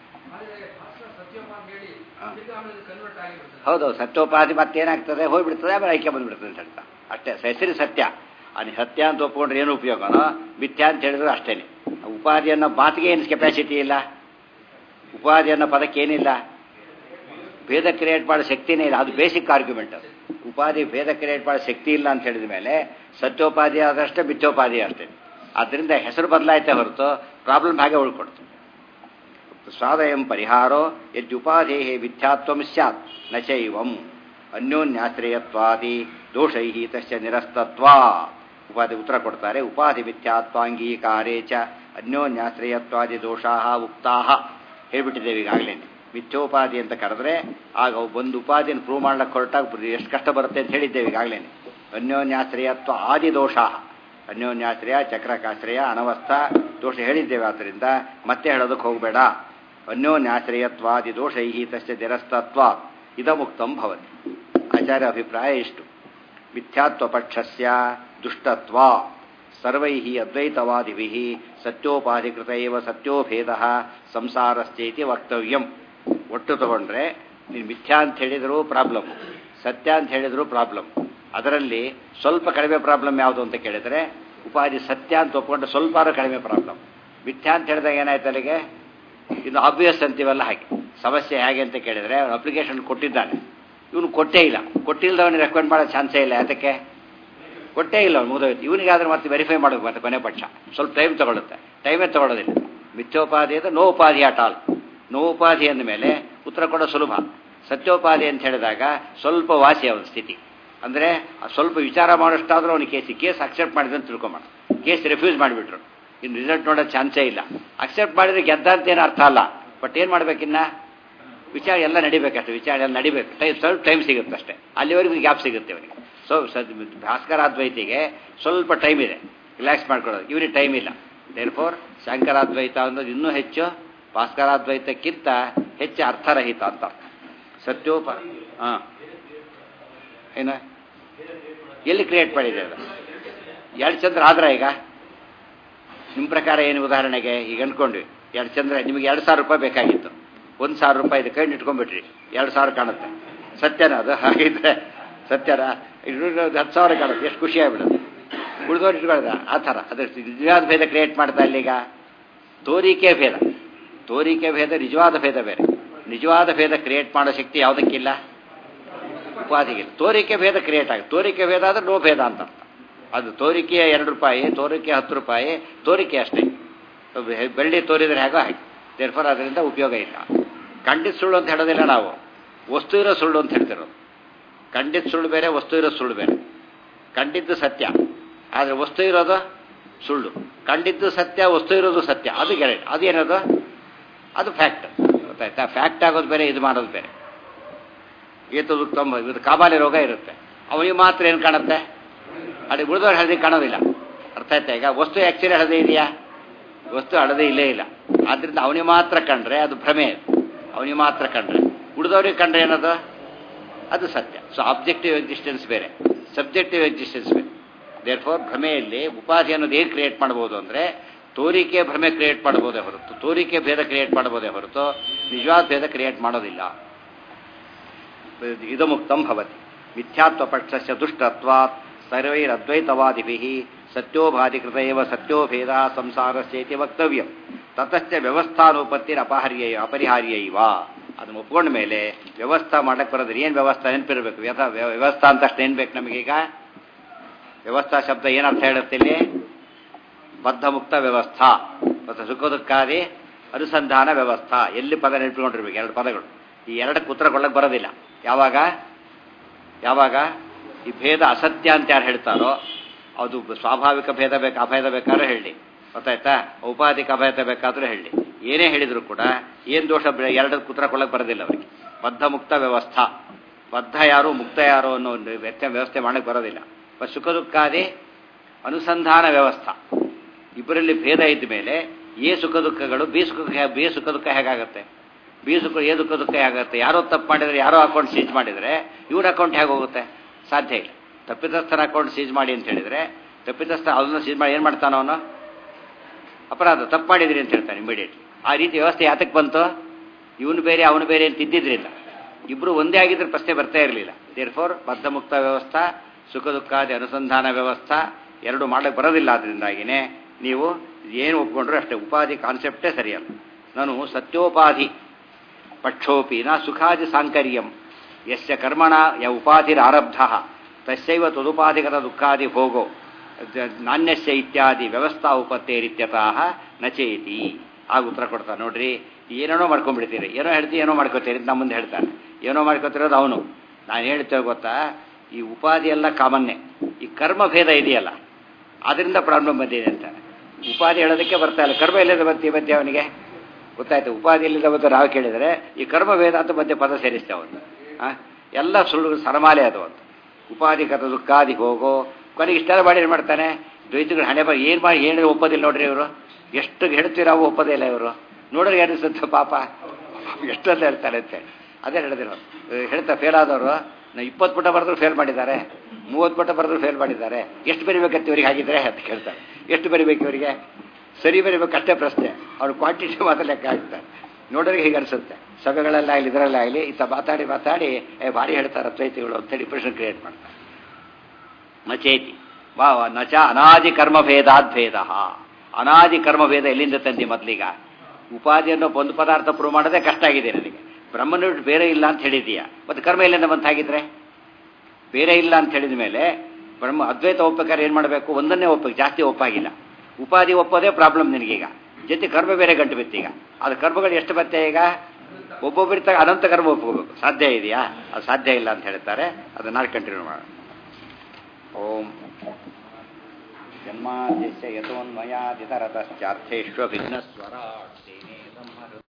ಹೌದೌದು ಸತ್ಯೋಪಾಧಿ ಮತ್ತೇನಾಗ್ತದೆ ಹೋಗ್ಬಿಡ್ತದೆ ಆಮೇಲೆ ಐಕ್ಯ ಬಂದ್ಬಿಡ್ತದೆ ಅಂತ ಹೇಳ್ತಾ ಅಷ್ಟೇ ಹೆಸರು ಸತ್ಯ ಅಲ್ಲಿ ಸತ್ಯ ಅಂತ ಒಪ್ಕೊಂಡ್ರೆ ಏನು ಉಪಯೋಗನೋ ಮಿಥ್ಯ ಅಂತ ಹೇಳಿದ್ರು ಅಷ್ಟೇನೆ ಉಪಾಧಿ ಅನ್ನೋ ಮಾತಿಗೆ ಏನು ಕೆಪಾಸಿಟಿ ಇಲ್ಲ ಉಪಾಧಿ ಅನ್ನೋ ಪದಕ್ಕೆ ಏನಿಲ್ಲ ಭೇದ ಕ್ರಿಯೇಟ್ ಮಾಡೋ ಶಕ್ತಿನೇ ಇಲ್ಲ ಅದು ಬೇಸಿಕ್ ಆರ್ಗ್ಯುಮೆಂಟ್ ಅದು ಉಪಾಧಿ ಭೇದ ಕ್ರಿಯೇಟ್ ಮಾಡೋ ಶಕ್ತಿ ಇಲ್ಲ ಅಂತ ಹೇಳಿದ ಮೇಲೆ ಸತ್ಯೋಪಾಧಿ ಆದಷ್ಟೇ ಮಿಥ್ಯೋಪಾಧಿ ಅಷ್ಟೇ ಆದ್ದರಿಂದ ಹೆಸರು ಬದಲಾಯ್ತೆ ಹೊರತು ಪ್ರಾಬ್ಲಮ್ ಹಾಗೆ ಉಳ್ಕೊಡ್ತು ಸ್ವಾದಯಂ ಪರಿಹಾರೋ ಯದ್ಯುಪಾಧೇ ಮಿಥ್ಯಾತ್ವಂ ಸ್ಯಾತ್ ನ ಚೈವಂ ಅನ್ಯೋನ್ಯಾಶ್ರಯತ್ವಾದಿ ದೋಷೈ ತಸ್ಯ ನಿರಸ್ತತ್ವಾ ಉಪಾಧಿ ಉತ್ತರ ಕೊಡ್ತಾರೆ ಉಪಾಧಿ ಮಿಥ್ಯಾತ್ವಾಂಗೀಕಾರೇ ಚ ಅನ್ಯೋನ್ಯಾಶ್ರಯತ್ವಾದಿ ದೋಷಾ ಉಕ್ತಾ ಹೇಳ್ಬಿಟ್ಟಿದ್ದೇವೆ ಈಗಾಗಲೇ ಮಿಥ್ಯೋಪಾಧಿ ಅಂತ ಕರೆದ್ರೆ ಆಗ ಒಂದು ಉಪಾಧಿಯನ್ನು ಪ್ರೂವ್ ಮಾಡ್ಲಿಕ್ಕೆ ಹೊರಟಾಗ ಎಷ್ಟು ಕಷ್ಟ ಬರುತ್ತೆ ಅಂತ ಹೇಳಿದ್ದೇವೆ ಈಗಾಗಲೇ ಅನ್ಯೋನ್ಯಾಶ್ರಯತ್ವ ಆದಿ ದೋಷಾ ಅನ್ಯೋನ್ಯಾಶ್ರಯ ಚಕ್ರಕಾಶ್ರಯ ಅನವಸ್ಥ ದೋಷ ಹೇಳಿದ್ದೇವೆ ಆದ್ದರಿಂದ ಮತ್ತೆ ಹೇಳೋದಕ್ಕೆ ಹೋಗಬೇಡ ಅನ್ಯೋನ್ಯಾಶ್ರಯತ್ವಾದಿ ದೋಷೈ ತಸ್ಯ ನಿರಸ್ತತ್ವ ಇದಮುಕ್ತಂ ಭವತಿ ಆಚಾರ್ಯ ಅಭಿಪ್ರಾಯ ಇಷ್ಟು ಮಿಥ್ಯಾತ್ವ ಪಕ್ಷಸ್ಯ ದುಷ್ಟತ್ವ ಸರ್ವೈ ಅದ್ವೈತವಾದಿಭಿ ಸತ್ಯೋಪಾಧಿಕೃತ ಏವ ಸತ್ಯೋಭೇದ ಸಂಸಾರಸ್ಥೇತಿ ವಕ್ತವ್ಯಂ ಒಟ್ಟು ತಗೊಂಡ್ರೆ ನೀನು ಮಿಥ್ಯಾ ಅಂತ ಹೇಳಿದರೂ ಪ್ರಾಬ್ಲಮ್ ಸತ್ಯ ಅಂತ ಹೇಳಿದರೂ ಪ್ರಾಬ್ಲಮ್ ಅದರಲ್ಲಿ ಸ್ವಲ್ಪ ಕಡಿಮೆ ಪ್ರಾಬ್ಲಮ್ ಯಾವುದು ಅಂತ ಕೇಳಿದರೆ ಉಪಾಧಿ ಸತ್ಯ ಅಂತ ಒಪ್ಕೊಂಡ್ರೆ ಸ್ವಲ್ಪ ಕಡಿಮೆ ಪ್ರಾಬ್ಲಮ್ ಮಿಥ್ಯಾ ಅಂತ ಹೇಳಿದಾಗ ಏನಾಯ್ತು ಅಲ್ಲಿಗೆ ಇದು ಆಬ್ವಿಯಸ್ ಅಂತೀವಲ್ಲ ಹಾಗೆ ಸಮಸ್ಯೆ ಹೇಗೆ ಅಂತ ಕೇಳಿದರೆ ಅವನು ಅಪ್ಲಿಕೇಶನ್ ಕೊಟ್ಟಿದ್ದಾನೆ ಇವನು ಕೊಟ್ಟೇ ಇಲ್ಲ ಕೊಟ್ಟಿಲ್ಲದವನಿಗೆ ರೆಕಮೆಂಡ್ ಮಾಡೋ ಚಾನ್ಸೇ ಇಲ್ಲ ಯಾತಕ್ಕೆ ಕೊಟ್ಟೇ ಇಲ್ಲ ಅವ್ನು ಮುಗಿದೋಯ್ತು ಇವನಿಗಾದ್ರೆ ಮತ್ತೆ ವೆರಿಫೈ ಮಾಡಬೇಕು ಮತ್ತೆ ಕೊನೆ ಪಕ್ಷ ಸ್ವಲ್ಪ ಟೈಮ್ ತಗೊಳುತ್ತೆ ಟೈಮೇ ತಗೊಳ್ಳೋದಿಲ್ಲ ಮಿಥ್ಯೋಪಾಧಿ ಅಂದರೆ ನೋ ಉಪಾಧಿ ಆಟ ಆಲ್ ನೋ ಉಪಾಧಿ ಅಂದ ಮೇಲೆ ಉತ್ತರ ಕೊಡೋ ಸುಲಭ ಸತ್ಯೋಪಾಧಿ ಅಂತ ಹೇಳಿದಾಗ ಸ್ವಲ್ಪ ವಾಸಿ ಅವನ ಸ್ಥಿತಿ ಅಂದರೆ ಸ್ವಲ್ಪ ವಿಚಾರ ಮಾಡೋಷ್ಟಾದ್ರೂ ಅವನಿಗೆ ಕೇಸಿ ಕೇಸ್ ಅಕ್ಸೆಪ್ಟ್ ಮಾಡಿದೆ ಅಂತ ತಿಳ್ಕೊಂಬಾರ ಕೇಸ್ ರಿಫ್ಯೂಸ್ ಮಾಡಿಬಿಟ್ರು ಇನ್ನು ರಿಸಲ್ಟ್ ನೋಡೋ ಚಾನ್ಸೇ ಇಲ್ಲ ಅಕ್ಸೆಪ್ಟ್ ಮಾಡಿದ್ರೆ ಗೆದ್ದ ಅಂತ ಏನು ಅರ್ಥ ಅಲ್ಲ ಬಟ್ ಏನು ಮಾಡ್ಬೇಕಿನ್ನ ವಿಚಾರ ಎಲ್ಲ ನಡಿಬೇಕಷ್ಟೆ ವಿಚಾರ ಎಲ್ಲ ನಡಿಬೇಕು ಟೈಮ್ ಸ್ವಲ್ಪ ಟೈಮ್ ಸಿಗುತ್ತೆ ಅಷ್ಟೇ ಅಲ್ಲಿವರೆಗೂ ಗ್ಯಾಪ್ ಸಿಗುತ್ತೆ ಅವನಿಗೆ ಸೊ ಸದ್ ಭಾಸ್ಕರಾದ್ವೈತಿಗೆ ಸ್ವಲ್ಪ ಟೈಮ್ ಇದೆ ರಿಲ್ಯಾಕ್ಸ್ ಮಾಡ್ಕೊಳ್ಳೋದು ಇವನಿಗೆ ಟೈಮ್ ಇಲ್ಲ ದೇರ್ ಫೋರ್ ಶಂಕರಾದ್ವೈತ ಅನ್ನೋದು ಇನ್ನೂ ಹೆಚ್ಚು ಭಾಸ್ಕರಾದ್ವೈತಕ್ಕಿಂತ ಹೆಚ್ಚು ಅರ್ಥರಹಿತ ಅಂತ ಸತ್ಯೋಪ ಹಾಂ ಏನ ಎಲ್ಲಿ ಕ್ರಿಯೇಟ್ ಮಾಡಿದೆ ಅದು ಎರಡು ಚಂದ್ರ ಆದ್ರ ಈಗ ನಿಮ್ಮ ಪ್ರಕಾರ ಏನು ಉದಾಹರಣೆಗೆ ಈಗ ಅನ್ಕೊಂಡ್ವಿ ಎರಡು ಚಂದ್ರ ನಿಮಗೆ ಎರಡು ಸಾವಿರ ರೂಪಾಯಿ ಬೇಕಾಗಿತ್ತು ಒಂದು ಸಾವಿರ ರೂಪಾಯಿ ಇದು ಕೈಂಡು ಇಟ್ಕೊಂಡ್ಬಿಟ್ರಿ ಎರಡು ಸಾವಿರ ಕಾಣುತ್ತೆ ಸತ್ಯನ ಅದು ಹಾಗಿದ್ರೆ ಸತ್ಯನ ಇನ್ನೂರು ಹತ್ತು ಸಾವಿರ ಕಾಣುತ್ತೆ ಎಷ್ಟು ಖುಷಿ ಆಗ್ಬಿಡುತ್ತೆ ಉಳಿದವ್ರು ಇಟ್ಕೊಳ್ದ ಆ ಥರ ಅದ್ರ ನಿಜವಾದ ಭೇದ ಕ್ರಿಯೇಟ್ ಮಾಡ್ತಾ ಇಲ್ಲೀಗ ತೋರಿಕೆ ಭೇದ ತೋರಿಕೆ ಭೇದ ನಿಜವಾದ ಭೇದ ಬೇರೆ ನಿಜವಾದ ಭೇದ ಕ್ರಿಯೇಟ್ ಮಾಡೋ ಶಕ್ತಿ ಯಾವುದಕ್ಕಿಲ್ಲ ಉಪಾಧಿಗಿಲ್ಲ ತೋರಿಕೆ ಭೇದ ಕ್ರಿಯೇಟ್ ಆಗುತ್ತೆ ತೋರಿಕೆ ಭೇದ ಆದರೆ ನೋ ಭೇದ ಅಂತ ಅರ್ಥ ಅದು ತೋರಿಕೆಯ ಎರಡು ರೂಪಾಯಿ ತೋರಿಕೆ ಹತ್ತು ರೂಪಾಯಿ ತೋರಿಕೆ ಅಷ್ಟೇ ಬೆಳ್ಳಿ ತೋರಿದ್ರೆ ಹೇಗೋ ಹಾಗೆ ದೇರ್ಫರ್ ಅದರಿಂದ ಉಪಯೋಗ ಇಲ್ಲ ಖಂಡಿತ ಸುಳ್ಳು ಅಂತ ಹೇಳೋದಿಲ್ಲ ನಾವು ವಸ್ತು ಇರೋ ಸುಳ್ಳು ಅಂತ ಹೇಳ್ತಿರೋದು ಖಂಡಿತ ಸುಳ್ಳು ಬೇರೆ ವಸ್ತು ಇರೋ ಸುಳ್ಳು ಬೇರೆ ಕಂಡಿದ್ದು ಸತ್ಯ ಆದರೆ ವಸ್ತು ಇರೋದು ಸುಳ್ಳು ಕಂಡಿದ್ದು ಸತ್ಯ ವಸ್ತು ಇರೋದು ಸತ್ಯ ಅದು ಗ್ಯಾರೆಂಟ್ ಅದೇನದು ಅದು ಫ್ಯಾಕ್ಟ್ ಗೊತ್ತಾಯ್ತಾ ಫ್ಯಾಕ್ಟ್ ಆಗೋದು ಬೇರೆ ಇದು ಮಾಡೋದು ಬೇರೆ ಏತದು ತಮ್ಮ ಇದು ಕಾಮಾಲೆ ರೋಗ ಇರುತ್ತೆ ಅವನಿಗೆ ಮಾತ್ರ ಏನು ಕಾಣುತ್ತೆ ಅಡಿ ಉಳಿದವ್ರು ಹಳದಿ ಕಾಣೋದಿಲ್ಲ ಅರ್ಥ ಆಯ್ತಾ ಈಗ ವಸ್ತು ಆ್ಯಕ್ಚುಲಿ ಹಳದಿ ಇದೆಯಾ ವಸ್ತು ಹಳದಿ ಇಲ್ಲೇ ಇಲ್ಲ ಆದ್ದರಿಂದ ಅವನಿಗೆ ಮಾತ್ರ ಕಂಡ್ರೆ ಅದು ಭ್ರಮೆ ಅವನಿಗೆ ಮಾತ್ರ ಕಂಡ್ರೆ ಉಳಿದವ್ರಿಗೆ ಕಂಡ್ರೆ ಏನದು ಅದು ಸತ್ಯ ಸೊ ಆಬ್ಜೆಕ್ಟಿವ್ ಎಕ್ಸಿಸ್ಟೆನ್ಸ್ ಬೇರೆ ಸಬ್ಜೆಕ್ಟಿವ್ ಎಕ್ಸಿಸ್ಟೆನ್ಸ್ ಬೇರೆ ದೇರ್ ಫೋರ್ ಭ್ರಮೆಯಲ್ಲಿ ಉಪಾಧಿ ಅನ್ನೋದು ಏನು ಕ್ರಿಯೇಟ್ ಮಾಡ್ಬೋದು ಅಂದರೆ ತೋರಿಕೆ ಭ್ರಮೆ ಕ್ರಿಯೇಟ್ ಮಾಡ್ಬೋದೇ ಹೊರತು ತೋರಿಕೆ ಭೇದ ಕ್ರಿಯೇಟ್ ಮಾಡ್ಬೋದೇ ಹೊರತು ನಿಜವಾದ ಭೇದ ಕ್ರಿಯೇಟ್ ಮಾಡೋದಿಲ್ಲ ಇದಮುಕ್ತಂ ಭವತಿ ಮಿಥ್ಯಾತ್ವ ಪಕ್ಷಸ್ಯ ದುಷ್ಟತ್ವಾತ್ ಸರ್ವೈರದ್ವೈತವಾದಿಭಿ ಸತ್ಯೋಭಾಧಿಕೃತ ಏವ ಸತ್ಯೋಭೇದ ಸಂಸಾರಸ್ಯೇತಿ ವಕ್ತವ್ಯ ತತಶ್ಚ ವ್ಯವಸ್ಥಾನುಪತ್ತಿರ ಅಪಹಾರ್ಯ ಅಪರಿಹಾರ್ಯೈವ ಅದನ್ನು ಒಪ್ಕೊಂಡ ಮೇಲೆ ವ್ಯವಸ್ಥಾ ಮಾಡಕ್ಕೆ ಬರೋದ್ರೆ ಏನು ವ್ಯವಸ್ಥಾ ನೆನಪಿರಬೇಕು ಯಥ ವ್ಯವಸ್ಥಾ ಅಂತ ಅಷ್ಟು ಏನ್ಬೇಕು ನಮಗೀಗ ವ್ಯವಸ್ಥಾ ಶಬ್ದ ಏನರ್ಥ ಹೇಳುತ್ತೆ ಇಲ್ಲಿ ಬದ್ಧ ಮುಕ್ತ ವ್ಯವಸ್ಥಾ ಮತ್ತು ಸುಖ ದುಃಖಾದಿ ಅನುಸಂಧಾನ ವ್ಯವಸ್ಥಾ ಎಲ್ಲಿ ಪದ ನೆನಪಿಕೊಂಡಿರ್ಬೇಕು ಎರಡು ಪದಗಳು ಈ ಎರಡಕ್ಕೆ ಉತ್ತರ ಕೊಡಕ್ಕೆ ಬರೋದಿಲ್ಲ ಯಾವಾಗ ಯಾವಾಗ ಈ ಭೇದ ಅಸತ್ಯ ಅಂತ ಯಾರು ಹೇಳ್ತಾರೋ ಅದು ಸ್ವಾಭಾವಿಕ ಭೇದ ಬೇಕು ಅಭೇದ ಬೇಕಾದ್ರೂ ಹೇಳಿ ಗೊತ್ತಾಯ್ತಾ ಔಪಾಧಿಕ ಅಭೇದ ಬೇಕಾದ್ರೂ ಹೇಳಿ ಏನೇ ಹೇಳಿದ್ರು ಕೂಡ ಏನು ದೋಷ ಎರಡಕ್ಕೆ ಉತ್ತರ ಕೊಡಕ್ಕೆ ಬರೋದಿಲ್ಲ ಅವರಿಗೆ ಬದ್ಧ ಮುಕ್ತ ವ್ಯವಸ್ಥಾ ಬದ್ಧ ಯಾರು ಮುಕ್ತ ಯಾರು ಅನ್ನೋ ಒಂದು ವ್ಯತ್ಯ ವ್ಯವಸ್ಥೆ ಮಾಡಕ್ಕೆ ಬರೋದಿಲ್ಲ ಮತ್ತು ಸುಖ ದುಃಖಾದಿ ಅನುಸಂಧಾನ ವ್ಯವಸ್ಥಾ ಇಬ್ಬರಲ್ಲಿ ಭೇದ ಇದ್ದ ಮೇಲೆ ಎ ಸುಖ ದುಃಖಗಳು ಬಿ ಸುಖ ಬಿ ಸುಖ ದುಃಖ ಹೇಗಾಗುತ್ತೆ ಬಿ ಸುಖ ಎ ದುಃಖ ದುಃಖ ಹೇಗಾಗುತ್ತೆ ಯಾರೋ ತಪ್ಪು ಮಾಡಿದರೆ ಯಾರೋ ಅಕೌಂಟ್ ಸೀಜ್ ಮಾಡಿದರೆ ಇವ್ರ ಅಕೌಂಟ್ ಹೇಗೆ ಹೋಗುತ್ತೆ ಸಾಧ್ಯ ಇಲ್ಲ ತಪ್ಪಿತಸ್ಥರ ಅಕೌಂಟ್ ಸೀಜ್ ಮಾಡಿ ಅಂತ ಹೇಳಿದರೆ ತಪ್ಪಿತಸ್ಥ ಅದನ್ನು ಸೀಜ್ ಮಾಡಿ ಏನು ಮಾಡ್ತಾನ ಅವನು ಅಪರಾಧ ತಪ್ಪು ಮಾಡಿದ್ರಿ ಅಂತ ಹೇಳ್ತಾನೆ ಇಮಿಡಿಯೇಟ್ಲಿ ಆ ರೀತಿ ವ್ಯವಸ್ಥೆ ಯಾತಕ್ಕೆ ಬಂತು ಇವನು ಬೇರೆ ಅವನು ಬೇರೆ ಅಂತ ಇದ್ದಿದ್ರಿಂದ ಇಬ್ಬರು ಒಂದೇ ಆಗಿದ್ರೆ ಪ್ರಶ್ನೆ ಬರ್ತಾ ಇರಲಿಲ್ಲ ದೇರ್ ಫೋರ್ ಬದ್ಧ ಮುಕ್ತ ವ್ಯವಸ್ಥಾ ಸುಖ ದುಃಖಾದಿ ಅನುಸಂಧಾನ ವ್ಯವಸ್ಥಾ ಎರಡು ಮಾಡಕ್ಕೆ ಬರೋದಿಲ್ಲ ಅದರಿಂದಾಗಿನೇ ನೀವು ಏನು ಒಪ್ಕೊಂಡ್ರು ಅಷ್ಟೇ ಉಪಾಧಿ ಕಾನ್ಸೆಪ್ಟೇ ಸರಿಯಲ್ಲ ನಾನು ಸತ್ಯೋಪಾಧಿ ಪಕ್ಷೋಪಿ ನ ಸುಖಾದಿ ಸಾಂಕರ್ಯಂ ಯಸ್ಯ ಕರ್ಮಣ ಯ ಉಪಾಧಿರಾರಬ್ಧ ತಸ್ಯೈವ ತದುಪಾಧಿಗತ ದುಃಖಾದಿ ಭೋಗೋ ನಾಣ್ಯಸ್ಯ ಇತ್ಯಾದಿ ವ್ಯವಸ್ಥಾ ಉಪತ್ತೇರಿತ್ಯತಃ ನಚೇತಿ ಆಗ ಉತ್ತರ ಕೊಡ್ತಾರೆ ನೋಡ್ರಿ ಏನೇನೋ ಮಾಡ್ಕೊಂಡ್ಬಿಡ್ತೀರಿ ಏನೋ ಹೇಳ್ತೀವಿ ಏನೋ ಮಾಡ್ಕೋತೀರಿ ಅಂತ ನಮ್ಮ ಮುಂದೆ ಹೇಳ್ತಾನೆ ಏನೋ ಮಾಡ್ಕೋತಿರೋದು ಅವನು ನಾನು ಹೇಳ್ತೇವೆ ಗೊತ್ತಾ ಈ ಉಪಾಧಿ ಎಲ್ಲ ಕಾಮನ್ನೇ ಈ ಕರ್ಮ ಭೇದ ಇದೆಯಲ್ಲ ಅದರಿಂದ ಪ್ರಾಬ್ಲಮ್ ಬಂದಿದೆ ಅಂತಾನೆ ಉಪಾಧಿ ಹೇಳೋದಕ್ಕೆ ಬರ್ತಾ ಇಲ್ಲ ಕರ್ಮ ಎಲ್ಲಿಂದ ಬರ್ತೀವಿ ಮಧ್ಯೆ ಅವನಿಗೆ ಗೊತ್ತಾಯ್ತು ಉಪಾಧಿ ಎಲ್ಲಿಂದ ಬಂತು ನಾವು ಕೇಳಿದರೆ ಈ ಕರ್ಮ ಭೇದ ಅಂತ ಮಧ್ಯೆ ಪದ ಸೇರಿಸ್ತೇವೆ ಅವನು ಹಾಂ ಎಲ್ಲ ಸುಳ್ಳು ಸರಮಾಲೆ ಅದು ಅಂತ ಉಪಾಧಿಗತ ದುಃಖಾದಿ ಹೋಗೋ ಕೊನೆಗೆ ಇಷ್ಟೆಲ್ಲ ಮಾಡಿ ಏನು ಮಾಡ್ತಾನೆ ದ್ವೈತಗಳು ಹಣೆ ಬರ ಏನು ಮಾಡಿ ಏನು ಒಪ್ಪೋದಿಲ್ಲ ನೋಡ್ರಿ ಇವರು ಎಷ್ಟು ಹೇಳ್ತೀರಾ ಅವು ಒಪ್ಪೋದೇ ಇಲ್ಲ ಇವರು ನೋಡ್ರಿ ಅನಿಸುತ್ತೆ ಪಾಪ ಎಷ್ಟೊಂದು ಹೇಳ್ತಾರೆ ಅಂತ ಅದೇ ಹೇಳಿದ್ರು ಹೇಳ್ತಾ ಫೇಲ್ ಆದವರು ನಾವು ಇಪ್ಪತ್ತು ಪುಟ ಬರೆದ್ರು ಫೇಲ್ ಮಾಡಿದ್ದಾರೆ ಮೂವತ್ತು ಪುಟ ಬರೆದ್ರು ಫೇಲ್ ಮಾಡಿದ್ದಾರೆ ಎಷ್ಟು ಬರಿಬೇಕಂತ ಇವರಿಗೆ ಹಾಗಿದ್ರೆ ಅಂತ ಕೇಳ್ತಾರೆ ಎಷ್ಟು ಬರಿಬೇಕು ಇವರಿಗೆ ಸರಿ ಬರಿಬೇಕು ಅಷ್ಟೇ ಪ್ರಶ್ನೆ ಅವ್ರು ಕ್ವಾಂಟಿಟಿ ಮಾತ್ರ ಲೆಕ್ಕ ಹಾಕ್ತಾರೆ ನೋಡೋರಿಗೆ ಹೀಗೆ ಅನಿಸುತ್ತೆ ಸಭೆಗಳಲ್ಲಾಗಲಿ ಇದರಲ್ಲಾಗಲಿ ಈತ ಮಾತಾಡಿ ಮಾತಾಡಿ ಏ ಭಾರಿ ಹೇಳ್ತಾರೆ ಅದ್ವೈತಿಗಳು ಅಂತೇಳಿ ಪ್ರಶ್ನೆ ಕ್ರಿಯೇಟ್ ಮಾಡ್ತಾರೆ ನಚೇತಿ ವಾ ವಾ, ನಚ ಅನಾದಿ ಕರ್ಮಭೇದಾದ್ ಭೇದ ಅನಾದಿ ಕರ್ಮಭೇದ ಎಲ್ಲಿಂದ ತಂದಿ ಮೊದಲೀಗ ಉಪಾಧಿಯನ್ನು ಒಂದು ಪದಾರ್ಥ ಪ್ರೂವ್ ಮಾಡೋದೇ ಕಷ್ಟ ಆಗಿದೆ ನನಗೆ ಬ್ರಹ್ಮನ ಬಿಟ್ಟು ಬೇರೆ ಇಲ್ಲ ಅಂತ ಹೇಳಿದೀಯ ಮತ್ತೆ ಕರ್ಮ ಎಲ್ಲಿಂದ ಬಂತಾಗಿದ್ರೆ ಬೇರೆ ಇಲ್ಲ ಅಂತ ಹೇಳಿದ ಮೇಲೆ ಬ್ರಹ್ಮ ಅದ್ವೈತ ಒಪ್ಪಬೇಕಾದ್ರೆ ಏನು ಮಾಡಬೇಕು ಒಂದನ್ನೇ ಒಪ್ಪಬೇಕು ಜಾಸ್ತಿ ಒಪ್ಪಾಗಿಲ್ಲ ಉಪಾಧಿ ಒಪ್ಪೋದೇ ಪ್ರಾಬ್ಲಮ್ ನಿನಗೀಗ ಜೊತೆ ಕರ್ಮ ಬೇರೆ ಗಂಟು ಬಿತ್ತೀಗ ಅದು ಕರ್ಮಗಳು ಎಷ್ಟು ಬತ್ತೆ ಈಗ ಒಬ್ಬೊಬ್ಬರಿ ತ ಅನಂತ ಕರ್ಮ ಒಪ್ಕೋಬೇಕು ಸಾಧ್ಯ ಇದೆಯಾ ಅದು ಸಾಧ್ಯ ಇಲ್ಲ ಅಂತ ಹೇಳ್ತಾರೆ ಅದನ್ನ ನಾಳೆ ಕಂಟಿನ್ಯೂ ಮಾಡೋಣ ಓಂ ಜನ್ಮಾದ್ಯಸ್ಯ ಯತೋನ್ಮಯಾದಿತರತಶ್ಚಾರ್ಥೇಷ್ವಭಿಘ್ನಸ್ವರಾಟ್